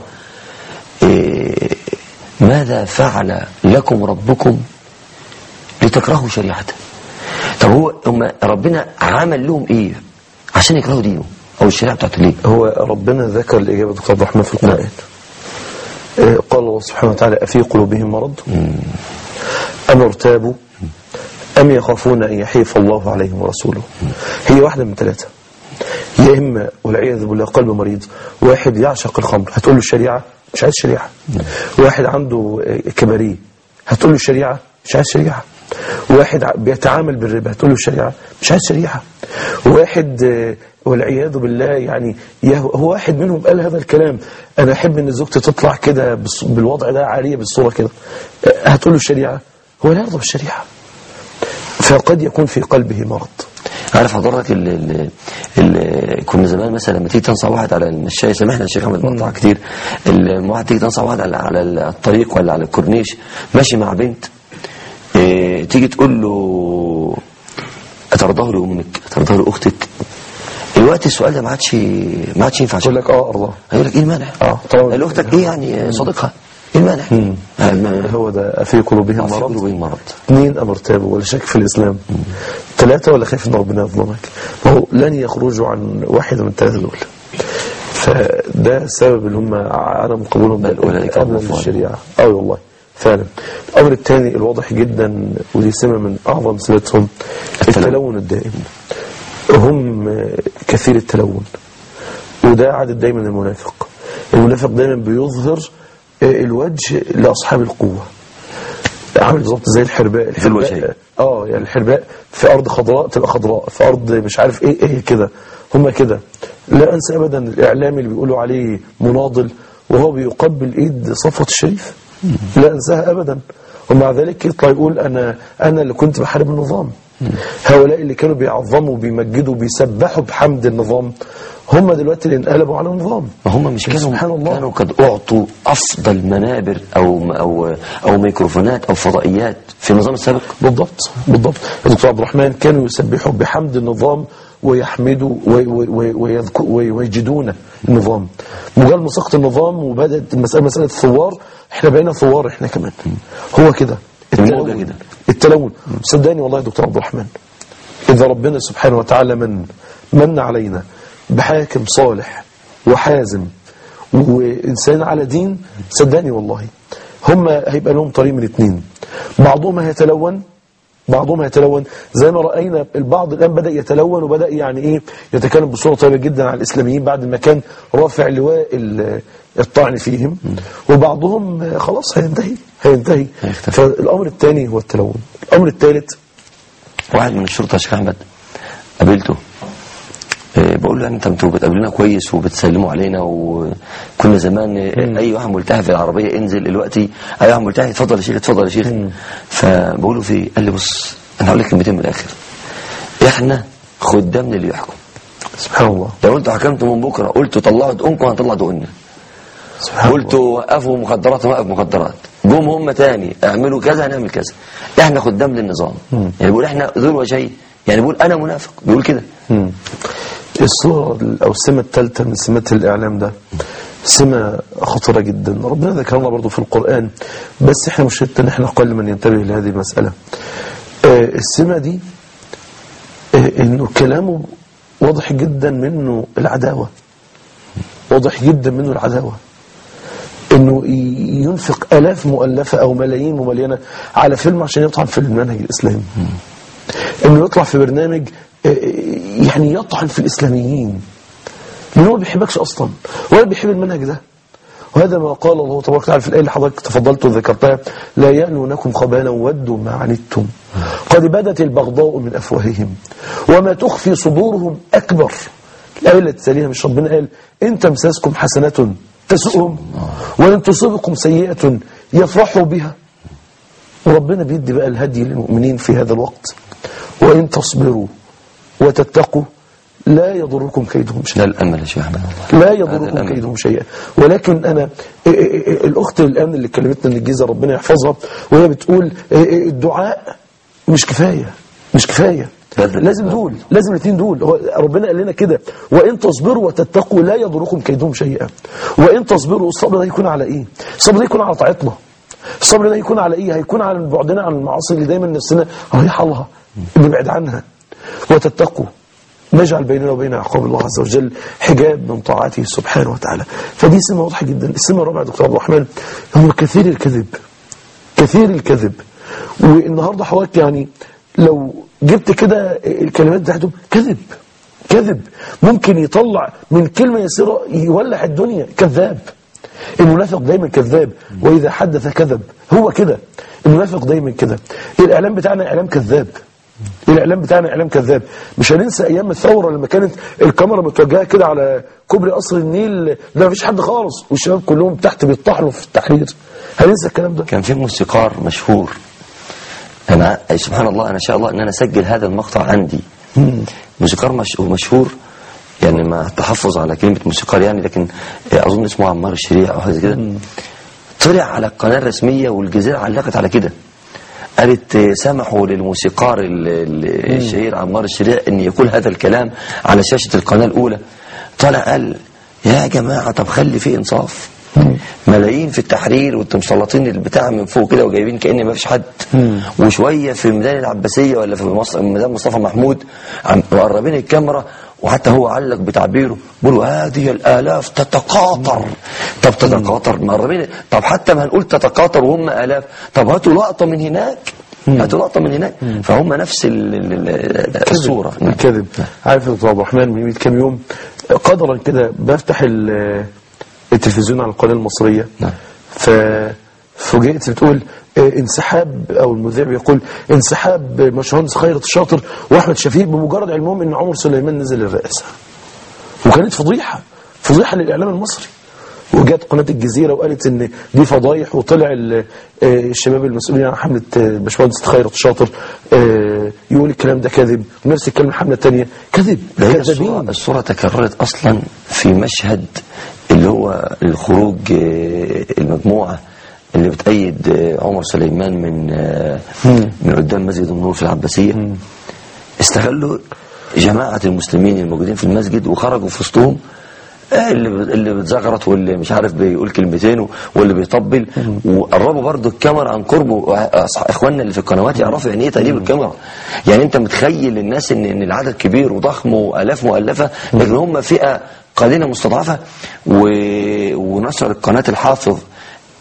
إيه ماذا فعل لكم ربكم لتكرهوا شريعته طب هو هم ربنا عمل لهم ايه عشان يكرهوا دينه او الشريعه بتاعته ليه هو ربنا ذكر الإجابة دكتور عبد الرحمن في القرآن آه، قال الله سبحانه وتعالى أفي قلوبهم مرض أم ارتابوا أم يخافون أن يحيف الله عليهم ورسوله هي واحدة من ثلاثة يا إما والعياذ بالله قلب مريض واحد يعشق الخمر هتقول له الشريعة مش عايز شريعة واحد عنده آه، كباريه هتقول له الشريعة مش عايز شريعة واحد ع- بيتعامل بالربا هتقول له الشريعة مش عايز شريعة واحد آه، والعياذ بالله يعني يه- هو واحد منهم قال هذا الكلام انا احب ان زوجتي تطلع كده بالص- بالوضع ده عاريه بالصوره كده آه، هتقول له الشريعه هو لا يرضى بالشريعه فقد يكون في قلبه مرض عارف حضرتك ال ال ال كنا زمان مثلا لما تيجي تنصح واحد على الشاي سامحنا يا شيخ احمد بقطع كتير لما واحد تيجي تنصح واحد على, على الطريق ولا على الكورنيش ماشي مع بنت إيه تيجي تقول له اترضاه لامك اترضاه لاختك الوقت السؤال ده ما عادش ما عادش ينفع يقول لك اه ارضاه هيقول لك ايه المانع؟ آه، طبعا. لاختك ايه يعني صديقها ايه المانع؟ آه، ما- هو ده في قلوبهم في مرض قلوبهم مرض اثنين أم ارتابوا ولا شك في الإسلام ثلاثة ولا خايف إن ربنا يظلمك ما هو لن يخرجوا عن واحدة من الثلاثة دول فده السبب اللي هم عدم قبولهم بل أولئك هم أمنا الظالمون. للشريعة اه والله فعلا الأمر الثاني الواضح جدا ودي سمة من أعظم سماتهم التلون. التلون الدائم هم كثير التلون وده عادة دايما المنافق المنافق دايما بيظهر الوجه لأصحاب القوة عامل بالظبط زي الحرباء الوجهين. الحرباء اه يعني الحرباء في ارض خضراء تبقى خضراء في ارض مش عارف ايه ايه كده هم كده لا انسى ابدا الاعلامي اللي بيقولوا عليه مناضل وهو بيقبل ايد صفوة الشريف لا انساها ابدا ومع ذلك يطلع يقول انا انا اللي كنت بحارب النظام هؤلاء اللي كانوا بيعظموا وبيمجدوا وبيسبحوا بحمد النظام هم دلوقتي اللي انقلبوا على النظام ما هم مش كانوا سبحان الله. كانوا قد اعطوا افضل منابر او او او ميكروفونات او فضائيات في النظام السابق بالضبط بالضبط يا دكتور عبد الرحمن كانوا يسبحوا بحمد النظام ويحمدوا وي- وي- وي- ويذكو- وي- ويجدون النظام مجرد ما سقط النظام وبدات المساله مساله ثوار احنا بقينا ثوار احنا كمان هو كده الموضة التلون كده. التلون صدقني والله يا دكتور عبد الرحمن اذا ربنا سبحانه وتعالى من من علينا بحاكم صالح وحازم وانسان على دين صدقني والله هم هيبقى لهم طريق من اتنين بعضهم هيتلون بعضهم هيتلون زي ما رأينا البعض الآن بدأ يتلون وبدأ يعني إيه يتكلم بصورة طيبة جدا عن الإسلاميين بعد ما كان رافع لواء ال- الطعن فيهم وبعضهم آه، خلاص هينتهي هينتهي هيختفي. فالأمر الثاني هو التلون الأمر الثالث واحد من الشرطة يا شيخ أحمد قابلته آه، بقول له انت انتوا بتقابلونا كويس وبتسلموا علينا وكنا زمان آه، اي واحد ملتهي في العربيه انزل دلوقتي اي واحد ملتهي اتفضل يا شيخ اتفضل يا شيخ فبقول له في قال لي بص انا هقول لك كلمتين من الاخر احنا خدام اللي يحكم سبحان الله لو انتوا حكمتوا من بكره قلتوا طلعوا دقونكم هنطلع دقوننا سبحان الله قلتوا وقفوا مخدرات هنوقف مخدرات جم هم تاني اعملوا كذا هنعمل كذا احنا خدام للنظام يعني بيقول احنا ذو وجهين يعني بيقول انا منافق بيقول كده مم. الصورة أو السمة الثالثة من سمات الإعلام ده سمة خطيرة جدا ربنا ذكرنا برضو في القرآن بس احنا مشكلتنا ان احنا قل من ينتبه لهذه المسألة آه، السمة دي آه، انه كلامه واضح جدا منه العداوة واضح جدا منه العداوة انه ي- ينفق الاف مؤلفة او ملايين مملينة على فيلم عشان يطعن في المنهج الاسلامي انه يطلع في برنامج آه، يعني يطعن في الاسلاميين لانه ما بيحبكش اصلا ولا بيحب المنهج ده وهذا ما قال الله تبارك وتعالى في الايه اللي حضرتك تفضلت وذكرتها لا يألونكم خبالا ودوا ما عنتم قد بدت البغضاء من افواههم وما تخفي صدورهم اكبر الايه اللي تساليها مش ربنا قال ان تمسسكم حسنه تسؤهم وان تصبكم سيئه يفرحوا بها وربنا بيدي بقى الهدي للمؤمنين في هذا الوقت وإن تصبروا وتتقوا لا يضركم كيدهم ده شيئا الامل يا شيخ احمد والله لا هذا يضركم الأمل. كيدهم شيئا ولكن أنا إيه إيه إيه الأخت الآن اللي كلمتنا من الجيزة ربنا يحفظها وهي بتقول إيه إيه الدعاء مش كفاية مش كفاية بذل. لازم دول لازم الاثنين دول هو ربنا قال لنا كده وان تصبروا وتتقوا لا يضركم كيدهم شيئا وان تصبروا الصبر ده يكون على ايه الصبر ده يكون على طاعتنا الصبر ده يكون على ايه هيكون على بعدنا عن المعاصي اللي دايما نفسنا رايحه لها نبعد عنها وتتقوا نجعل بيننا وبين عقاب الله عز وجل حجاب من طاعته سبحانه وتعالى فدي سمة واضحة جدا السمة الرابعة يا دكتور عبد الرحمن هو كثير الكذب كثير الكذب والنهاردة حضرتك يعني لو جبت كده الكلمات بتاعتهم كذب كذب ممكن يطلع من كلمة يسيرة يولع الدنيا كذاب المنافق دايما كذاب وإذا حدث كذب هو كده المنافق دايما كده الإعلام بتاعنا إعلام كذاب الإعلام بتاعنا إعلام كذاب مش هننسى أيام الثورة لما كانت الكاميرا متوجهة كده على كوبري قصر النيل ده مفيش حد خالص والشباب كلهم تحت بيطحنوا في التحرير هننسى الكلام ده كان في موسيقار مشهور انا سبحان الله انا شاء الله ان انا اسجل هذا المقطع عندي موسيقار مش مشهور يعني ما تحفظ على كلمه موسيقار يعني لكن اظن اسمه عمار الشريع او حاجه زي كده طلع على القناه الرسميه والجزيره علقت على كده قالت آه، سمحوا للموسيقار ال- ال- الشهير عمار الشريع ان يقول هذا الكلام على شاشه القناه الاولى طلع قال يا جماعه طب خلي في انصاف ملايين في التحرير وانتم مسلطين البتاع من فوق كده وجايبين كأن ما فيش حد وشويه في ميدان العباسيه ولا في مصر ميدان مصطفى محمود عم- مقربين الكاميرا وحتى هو علق بتعبيره بيقولوا هذه الالاف تتقاطر طب تتقاطر مقربين طب حتى ما هنقول تتقاطر وهم الاف طب هاتوا لقطه من هناك هاتوا لقطه من هناك فهم نفس ال- ال- ال- الصوره الكذب عارف يا دكتور عبد الرحمن من 100 كام يوم قدرا كده بفتح ال- التلفزيون على القناه المصريه نعم. ففوجئت بتقول آه، انسحاب او المذيع بيقول انسحاب باشمهندس خيرت الشاطر واحمد شفيق بمجرد علمهم ان عمر سليمان نزل الرئاسه وكانت فضيحه فضيحه للاعلام المصري وجت قناه الجزيره وقالت ان دي فضايح وطلع ال- آه، الشباب المسؤولين عن حمله آه، باشمهندس خيرت الشاطر آه، يقول الكلام ده كذب ونفس الكلام الحمله الثانيه كذب ده هي الصورة, كذابين الصورة تكررت أصلا في مشهد اللي هو الخروج آه، المجموعة اللي بتأيد آه، عمر سليمان من آه، من قدام مسجد النور في العباسية استغلوا جماعة المسلمين الموجودين في المسجد وخرجوا في وسطهم آه، اللي اللي بتزغرط واللي مش عارف بيقول كلمتين و- واللي بيطبل وقربوا برضو الكاميرا عن قربه أصح- اخواننا اللي في القنوات يعرفوا يعني ايه تقريب الكاميرا يعني انت متخيل للناس ان ان العدد كبير وضخم والاف مؤلفه لكن هم فئه قليله مستضعفه و... ونشر القناه الحافظ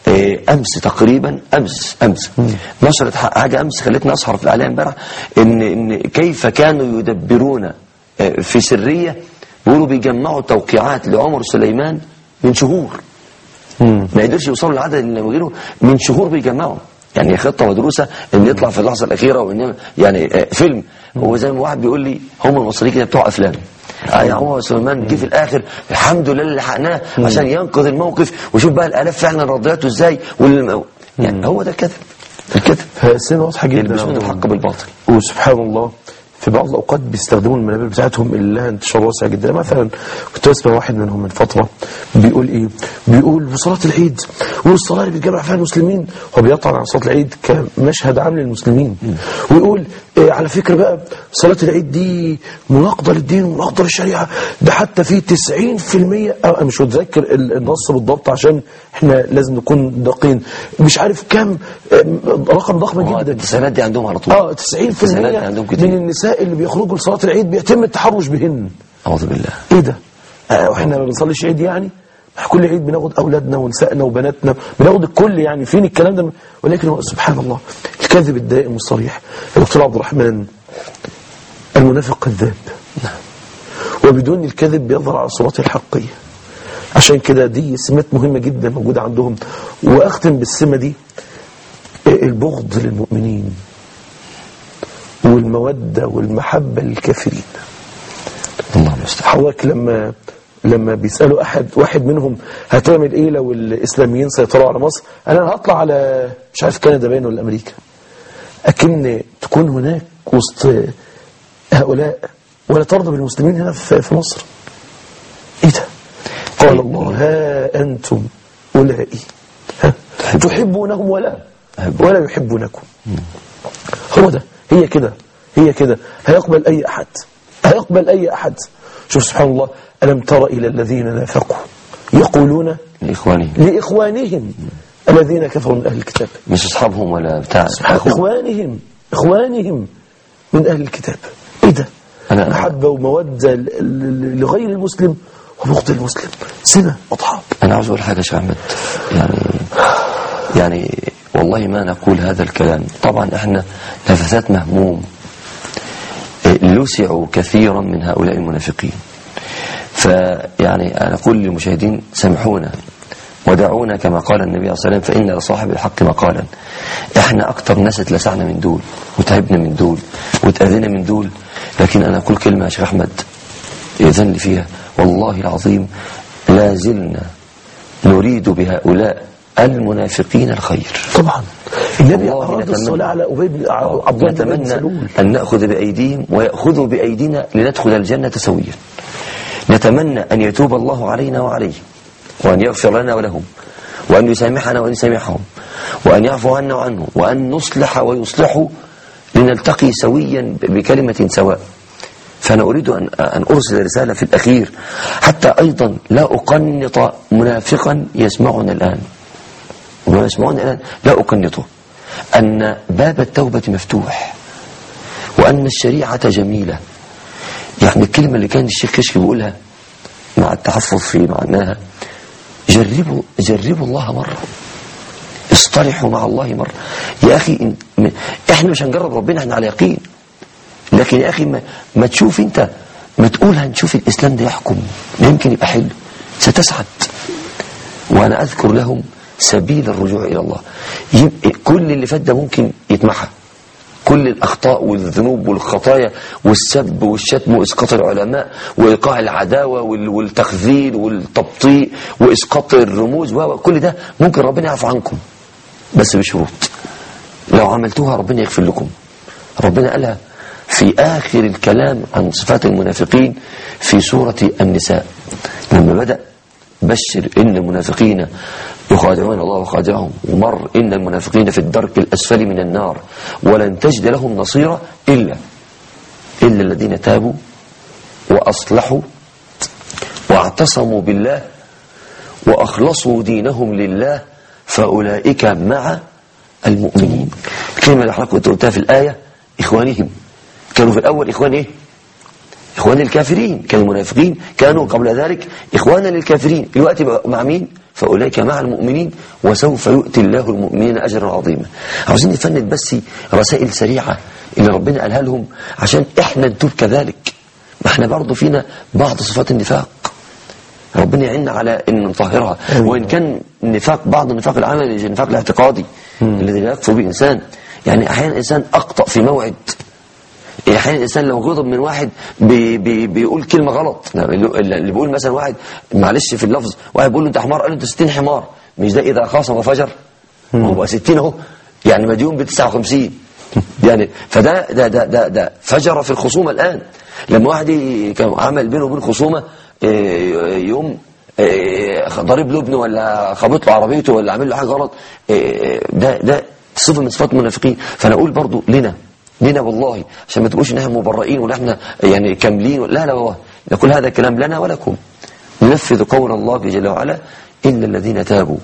آه، امس تقريبا امس امس نشرت ح- حاجه امس خلتني اسهر في الاعلام امبارح ان ان كيف كانوا يدبرون آه، في سريه بيقولوا بيجمعوا توقيعات لعمر سليمان من شهور ما يقدرش يوصلوا للعدد اللي غيره من شهور بيجمعوا يعني خطه مدروسه ان يطلع في اللحظه الاخيره وان يعني آه، فيلم هو زي ما واحد بيقول لي هم المصريين كده بتوع افلام يعني عمر سليمان جه في الاخر الحمد لله اللي لحقناه عشان ينقذ الموقف وشوف بقى الالاف فعلا رضيته ازاي وال... يعني هو ده الكذب الكذب فالسنة واضحة جدا يلبسون عندهم. الحق بالباطل وسبحان الله في بعض الأوقات بيستخدموا المنابر بتاعتهم اللي لها انتشار واسع جدا مثلا كنت بسمع واحد منهم من فترة بيقول إيه بيقول وصلاة العيد والصلاة اللي بيتجمع فيها المسلمين هو بيطعن على صلاة العيد كمشهد عام للمسلمين ويقول إيه على فكرة بقى صلاة العيد دي مناقضة للدين ومناقضة للشريعة ده حتى في 90% أه مش متذكر ال- النص بالضبط عشان احنا لازم نكون دقيقين مش عارف كم آه، رقم ضخم هو جدا التسعينات دي عندهم على طول اه 90% التسعينات دي عندهم كتير من النساء اللي بيخرجوا لصلاة العيد بيتم التحرش بهن اعوذ بالله ايه ده آه واحنا ما بنصليش عيد يعني إحنا كل عيد بناخد اولادنا ونسائنا وبناتنا بناخد الكل يعني فين الكلام ده ولكن هو سبحان الله الكذب الدائم الصريح يا دكتور عبد الرحمن المنافق كذاب وبدون الكذب بيظهر على صورته الحقية عشان كده دي سمات مهمة جدا موجودة عندهم وأختم بالسمة دي البغض للمؤمنين والمودة والمحبة للكافرين الله المستعان حواك لما لما بيسألوا أحد واحد منهم هتعمل إيه لو الإسلاميين سيطروا على مصر أنا هطلع على مش عارف كندا باين ولا أمريكا أكن تكون هناك وسط هؤلاء ولا ترضى بالمسلمين هنا في في مصر إيه ده قال الله ها أنتم أولئك ها تحبونهم ولا ولا يحبونكم هو ده هي كده هي كده هيقبل أي أحد هيقبل أي أحد شوف سبحان الله ألم تر إلى الذين نافقوا يقولون لاخوانهم لإخوانهم الذين كفروا من أهل الكتاب مش اصحابهم ولا بتاع سبحان إخوانهم إخوانهم من أهل الكتاب إيه ده أنا- محبة ومودة ل- ل- لغير المسلم وبغض المسلم سنة واضحة أنا عاوز أقول حاجة يا شيخ أحمد يعني يعني والله ما نقول هذا الكلام طبعا إحنا لفتات مهموم إيه، لسعوا كثيرا من هؤلاء المنافقين فيعني أنا أقول للمشاهدين سامحونا ودعونا كما قال النبي صلى الله عليه وسلم فإن لصاحب الحق مقالا إحنا أكتر ناس اتلسعنا من دول وتعبنا من دول وتأذينا من دول لكن أنا أقول كلمة يا شيخ أحمد يأذن لي فيها والله العظيم لا زلنا نريد بهؤلاء المنافقين الخير طبعا النبي والله أراد نتمنى- الصلاة على أبي بن عبد الله بن نتمنى سلول أن نأخذ بأيديهم ويأخذوا بأيدينا لندخل الجنة سويا نتمنى أن يتوب الله علينا وعليهم وأن يغفر لنا ولهم وأن يسامحنا وأن يسامحهم وأن يعفو عنا وعنهم وأن نصلح ويصلحوا لنلتقي سويا بكلمة سواء فأنا أريد أن, أن أرسل رسالة في الأخير حتى أيضا لا أقنط منافقا يسمعنا الآن ويسمعون الآن لا أقنطه أن باب التوبة مفتوح وأن الشريعة جميلة يعني الكلمة اللي كان الشيخ كشك بيقولها مع التحفظ في معناها جربوا جربوا الله مرة اصطلحوا مع الله مرة يا أخي إن- م- احنا مش هنجرب ربنا احنا على يقين لكن يا أخي ما, ما تشوف انت ما تقول هنشوف الإسلام ده يحكم يمكن يبقى حلو ستسعد وأنا أذكر لهم سبيل الرجوع إلى الله يبقى كل اللي فات ده ممكن يتمحى كل الأخطاء والذنوب والخطايا والسب والشتم وإسقاط العلماء وإيقاع العداوة وال- والتخذيل والتبطيء وإسقاط الرموز و- كل ده ممكن ربنا يعفو عنكم بس بشروط لو عملتوها ربنا يغفر لكم ربنا قالها في آخر الكلام عن صفات المنافقين في سورة النساء لما بدأ بشر إن المنافقين يخادعون الله وخادعهم ومر إن المنافقين في الدرك الأسفل من النار ولن تجد لهم نصيرا إلا إلا الذين تابوا وأصلحوا واعتصموا بالله وأخلصوا دينهم لله فأولئك مع المؤمنين الكلمة اللي حضرتك كنت قلتها في الآية إخوانهم كانوا في الأول إخوان إيه إخوان الكافرين كانوا منافقين كانوا قبل ذلك إخوانا للكافرين دلوقتي بقى مع مين فأولئك مع المؤمنين وسوف يؤتي الله المؤمنين أجرا عظيما عاوزين نفند بس رسائل سريعة اللي ربنا قالها لهم عشان احنا نتوب كذلك ما احنا برضه فينا بعض صفات النفاق ربنا يعيننا على ان نطهرها وان كان النفاق بعض النفاق العملي النفاق الاعتقادي الذي لا يكفر به انسان يعني احيانا الانسان اخطا في موعد احيانا الانسان لو غضب من واحد بي بي بيقول كلمه غلط اللي بيقول مثلا واحد معلش في اللفظ واحد بيقول له انت حمار قال له انت 60 حمار مش ده اذا خاصم وفجر هو بقى 60 اهو يعني مديون ب 59 يعني فده ده ده ده, ده فجر في الخصومه الان لما واحد ي- كان عمل بينه وبين خصومه إيه، يوم إيه، ضارب له ابنه ولا خبط له عربيته ولا عامل له حاجه غلط إيه، ده ده صفه من صفات المنافقين فانا اقول برضو لنا لنا والله عشان ما تقولوش ان احنا مبرئين ولا احنا يعني كاملين لا لا والله نقول هذا الكلام لنا ولكم ننفذ قول الله جل وعلا الا الذين تابوا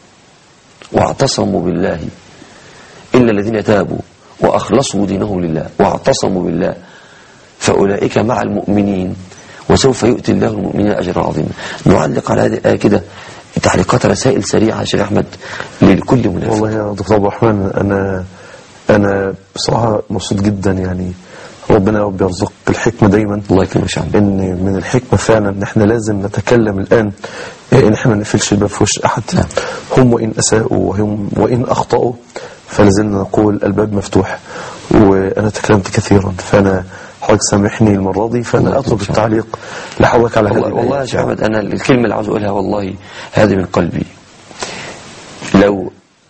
واعتصموا بالله إلا الذين تابوا وأخلصوا دينهم لله واعتصموا بالله فأولئك مع المؤمنين وسوف يؤتي الله المؤمنين أجرا عظيما نعلق على هذه الآية كده تعليقات رسائل سريعة يا شيخ أحمد لكل منافق والله يا دكتور عبد الرحمن انا انا بصراحه مبسوط جدا يعني ربنا يا رب يرزق الحكمه دايما الله يكرمك يا شيخ أحمد. ان من الحكمه فعلا ان احنا لازم نتكلم الان إيه، ان احنا ما نقفلش الباب في وش احد هم وان اساءوا وهم وان اخطاوا فلازلنا نقول الباب مفتوح وانا تكلمت كثيرا فانا حضرتك سامحني المره دي الله فانا يكرمك اترك يا شيخ. التعليق لحضرتك على هذه والله, والله يا الآية. شيخ أحمد أنا الكلمة اللي عاوز أقولها والله هذه من قلبي لو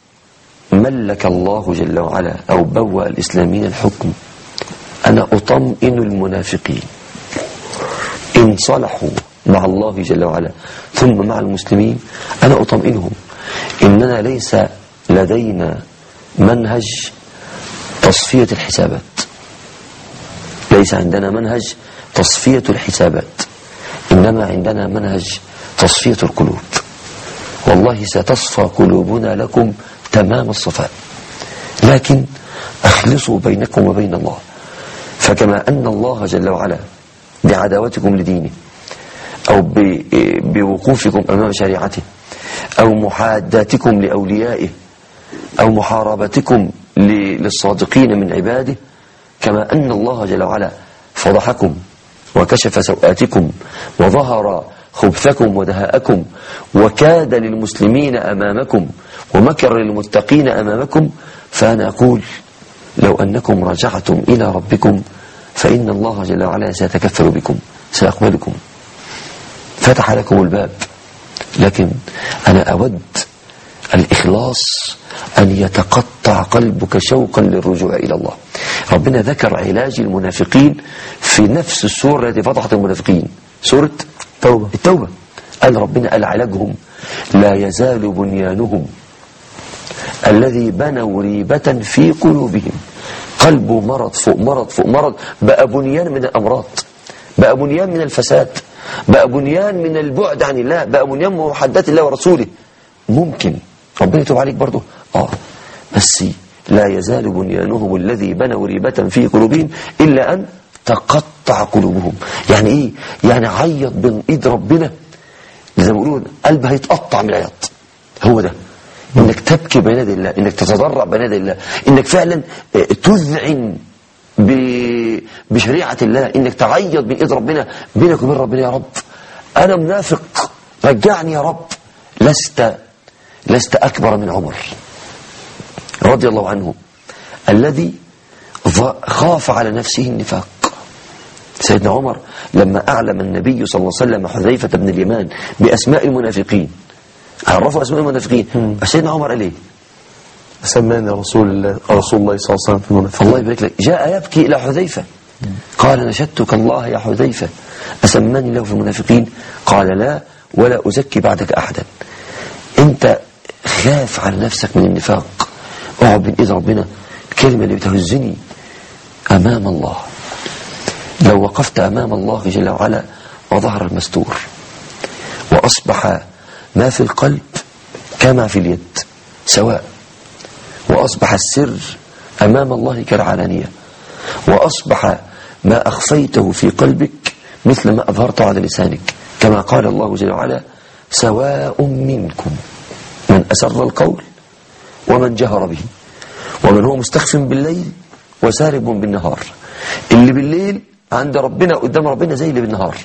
ملك الله جل وعلا أو بوأ الإسلاميين الحكم أنا أطمئن المنافقين إن صلحوا مع الله جل وعلا ثم مع المسلمين أنا أطمئنهم إننا ليس لدينا منهج تصفية الحسابات ليس عندنا منهج تصفية الحسابات إنما عندنا منهج تصفية القلوب والله ستصفى قلوبنا لكم تمام الصفاء لكن أخلصوا بينكم وبين الله فكما أن الله جل وعلا بعداوتكم لدينه أو ب- بوقوفكم أمام شريعته أو محاداتكم لأوليائه أو محاربتكم ل- للصادقين من عباده كما أن الله جل وعلا فضحكم وكشف سوآتكم وظهر خبثكم ودهاءكم وكاد للمسلمين أمامكم ومكر للمتقين أمامكم فأنا أقول لو أنكم رجعتم إلى ربكم فإن الله جل وعلا سيتكفل بكم سيقبلكم فتح لكم الباب لكن أنا أود الإخلاص أن يتقطع قلبك شوقا للرجوع إلى الله ربنا ذكر علاج المنافقين في نفس السورة التي فتحت المنافقين سورة توبة التوبة قال ربنا قال علاجهم لا يزال بنيانهم الذي بنوا ريبة في قلوبهم قلبه مرض فوق مرض فوق مرض بقى بنيان من الأمراض بقى بنيان من الفساد بقى بنيان من البعد عن الله بقى بنيان من محدات الله ورسوله ممكن ربنا يتوب عليك برضه اه بس لا يزال بنيانهم الذي بنوا ريبة في قلوبهم إلا أن تقطع قلوبهم يعني إيه يعني عيط بين إيد ربنا زي ما بيقولوا قلب هيتقطع من العياط هو ده انك تبكي بين يدي الله انك تتضرع بين يدي الله انك فعلا آه، تذعن ب- بشريعة الله انك تعيط بين ايد ربنا بينك وبين ربنا يا رب انا منافق رجعني يا رب لست لست اكبر من عمر رضي الله عنه الذي ظ- خاف على نفسه النفاق سيدنا عمر لما أعلم النبي صلى الله عليه وسلم حذيفة بن اليمان بأسماء المنافقين عرفوا أسماء المنافقين سيدنا عمر قال إيه سماني رسول الله رسول الله صلى الله عليه وسلم في المنافقين الله يبارك لك جاء يبكي إلى حذيفة قال نشدتك الله يا حذيفة أسماني له في المنافقين قال لا ولا أزكي بعدك أحدا أنت خاف على نفسك من النفاق اقعد بين إيد ربنا الكلمة اللي بتهزني أمام الله لو وقفت أمام الله جل وعلا وظهر المستور وأصبح ما في القلب كما في اليد سواء وأصبح السر أمام الله كالعلانية وأصبح ما أخفيته في قلبك مثل ما أظهرته على لسانك كما قال الله جل وعلا سواء منكم من أسر القول ومن جهر به ومن هو مستخف بالليل وسارب بالنهار اللي بالليل عند ربنا قدام ربنا زي اللي بالنهار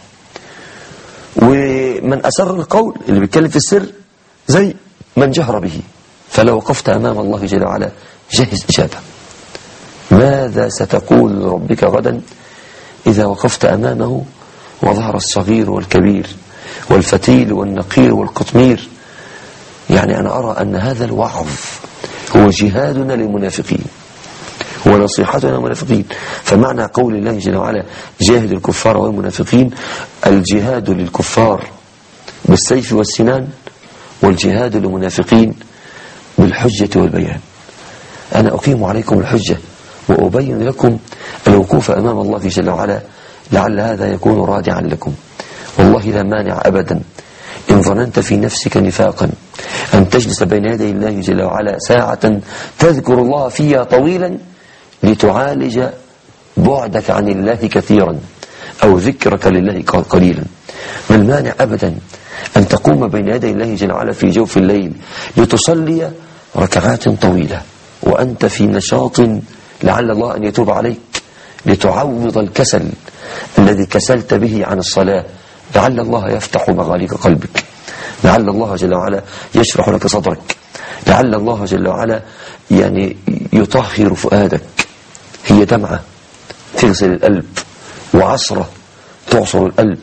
ومن أسر القول اللي بيتكلم في السر زي من جهر به فلو وقفت أمام الله جل وعلا جهز إجابة ماذا ستقول لربك غدا إذا وقفت أمامه وظهر الصغير والكبير والفتيل والنقير والقطمير يعني أنا أرى أن هذا الوعظ هو جهادنا للمنافقين ونصيحتنا للمنافقين فمعنى قول الله جل وعلا جاهد الكفار والمنافقين الجهاد للكفار بالسيف والسنان والجهاد للمنافقين بالحجة والبيان أنا أقيم عليكم الحجة وأبين لكم الوقوف أمام الله جل وعلا لعل هذا يكون رادعا لكم والله لا مانع أبدا إن ظننت في نفسك نفاقا أن تجلس بين يدي الله جل وعلا ساعة تذكر الله فيها طويلا لتعالج بعدك عن الله كثيرا أو ذكرك لله قليلا ما المانع أبدا أن تقوم بين يدي الله جل وعلا في جوف الليل لتصلي ركعات طويلة وأنت في نشاط لعل الله أن يتوب عليك لتعوض الكسل الذي كسلت به عن الصلاة لعل الله يفتح مغاليق قلبك لعل الله جل وعلا يشرح لك صدرك لعل الله جل وعلا يعني يطهر فؤادك هي دمعة تغسل القلب وعصرة تعصر القلب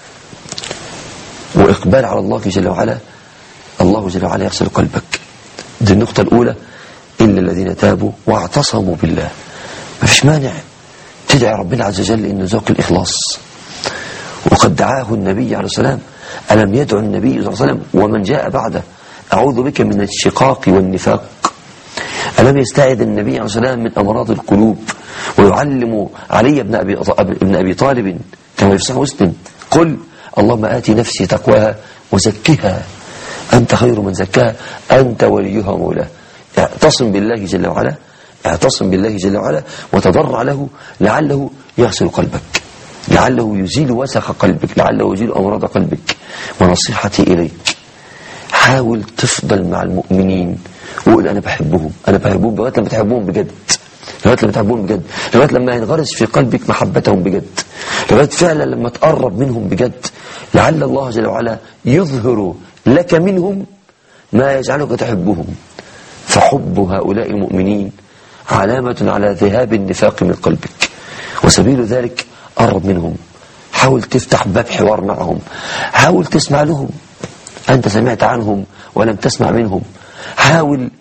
وإقبال على الله جل وعلا الله جل وعلا يغسل قلبك دي النقطة الأولى إلا الذين تابوا واعتصموا بالله ما فيش مانع تدعي ربنا عز وجل إنه ذوق الإخلاص وقد دعاه النبي عليه السلام ألم يدعو النبي صلى الله عليه وسلم ومن جاء بعده أعوذ بك من الشقاق والنفاق ألم يستعد النبي عليه السلام من أمراض القلوب ويعلم علي بن أبي, بن أبي طالب كما في صحيح مسلم قل اللهم آتي نفسي تقواها وزكها أنت خير من زكاها أنت وليها مولاه اعتصم بالله جل وعلا اعتصم بالله جل وعلا وتضرع له لعله يغسل قلبك لعله يزيل وسخ قلبك لعله يزيل أمراض قلبك ونصيحتي إليك حاول تفضل مع المؤمنين وقول أنا بحبهم أنا بحبهم لغاية لما تحبهم بجد لغاية لما تحبهم بجد لغاية لما ينغرس في قلبك محبتهم بجد لغاية فعلا لما تقرب منهم بجد لعل الله جل وعلا يظهر لك منهم ما يجعلك تحبهم فحب هؤلاء المؤمنين علامة على ذهاب النفاق من قلبك وسبيل ذلك قرب منهم حاول تفتح باب حوار معهم حاول تسمع لهم أنت سمعت عنهم ولم تسمع منهم حاول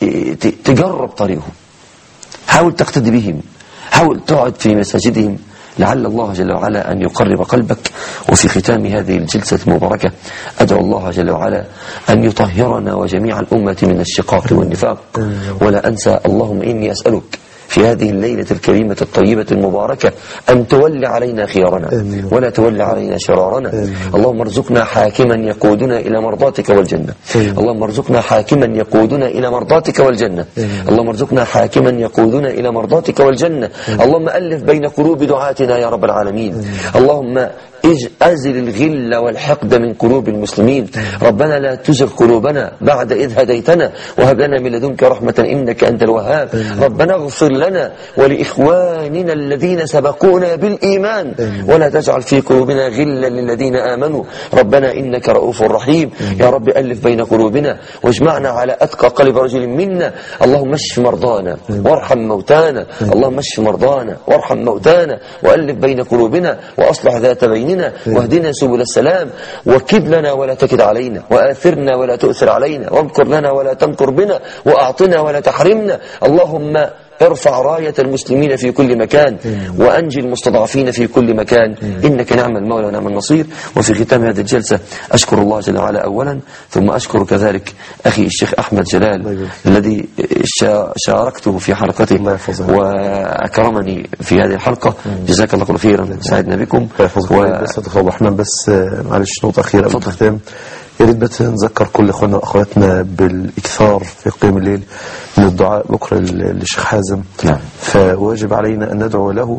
تجرب طريقهم حاول تقتدي بهم حاول تقعد في مساجدهم لعل الله جل وعلا أن يقرب قلبك وفي ختام هذه الجلسة المباركة أدعو الله جل وعلا أن يطهرنا وجميع الأمة من الشقاق والنفاق ولا أنسى اللهم إني أسألك في هذه الليلة الكريمة الطيبة المباركة أن تولي علينا خيارنا آمين. ولا تولي علينا شرارنا آمين. اللهم ارزقنا حاكما يقودنا إلى مرضاتك والجنة آمين. اللهم ارزقنا حاكما يقودنا إلى مرضاتك والجنة آمين. اللهم ارزقنا حاكما يقودنا إلى مرضاتك والجنة اللهم ألف بين قلوب دعاتنا يا رب العالمين اللهم إج- أزل الغل والحقد من قلوب المسلمين ربنا لا تزغ قلوبنا بعد إذ هديتنا وهب لنا من لدنك رحمة إنك أنت الوهاب ربنا اغفر لنا ولإخواننا الذين سبقونا بالإيمان ولا تجعل في قلوبنا غلا للذين آمنوا ربنا إنك رؤوف رحيم يا رب ألف بين قلوبنا واجمعنا على أتقى قلب رجل منا اللهم اشف مرضانا وارحم موتانا اللهم اشف مرضانا وارحم موتانا وألف بين قلوبنا وأصلح ذات بيننا واهدنا سبل السلام وكد لنا ولا تكد علينا وآثرنا ولا تؤثر علينا وامكر لنا ولا تمكر بنا وأعطنا ولا تحرمنا اللهم ارفع راية المسلمين في كل مكان وأنجي المستضعفين في كل مكان إنك نعم المولى ونعم النصير وفي ختام هذه الجلسة أشكر الله جل وعلا أولا ثم أشكر كذلك أخي الشيخ أحمد جلال الذي شا- شاركته في حلقته الله يحفظه. وأكرمني في هذه الحلقة جزاك الله كل خيرا سعدنا بكم يحفظك و- و... بس يا دكتور عبد الرحمن بس آه، معلش نقطة أخيرة قبل اتفضل. الختام يا ريت بس نذكر كل إخواننا وأخواتنا بالإكثار في قيام الليل من الدعاء بكرة لل- للشيخ حازم نعم. فواجب علينا أن ندعو له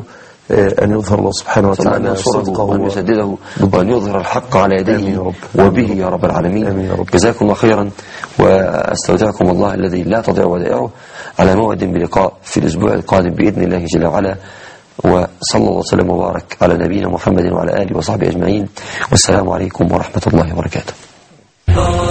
آه، أن يظهر الله سبحانه وأن وتعالى ينصره صدقه وأن يسدده وأن يظهر الحق على آمين يديه يا رب. وبه يا رب العالمين آمين يا رب. جزاكم الله خيرا وأستودعكم الله الذي لا تضيع ودائعه على موعد بلقاء في الأسبوع القادم بإذن الله جل وعلا وصلى الله وسلم وبارك على نبينا محمد وعلى آله وصحبه أجمعين والسلام عليكم ورحمة الله وبركاته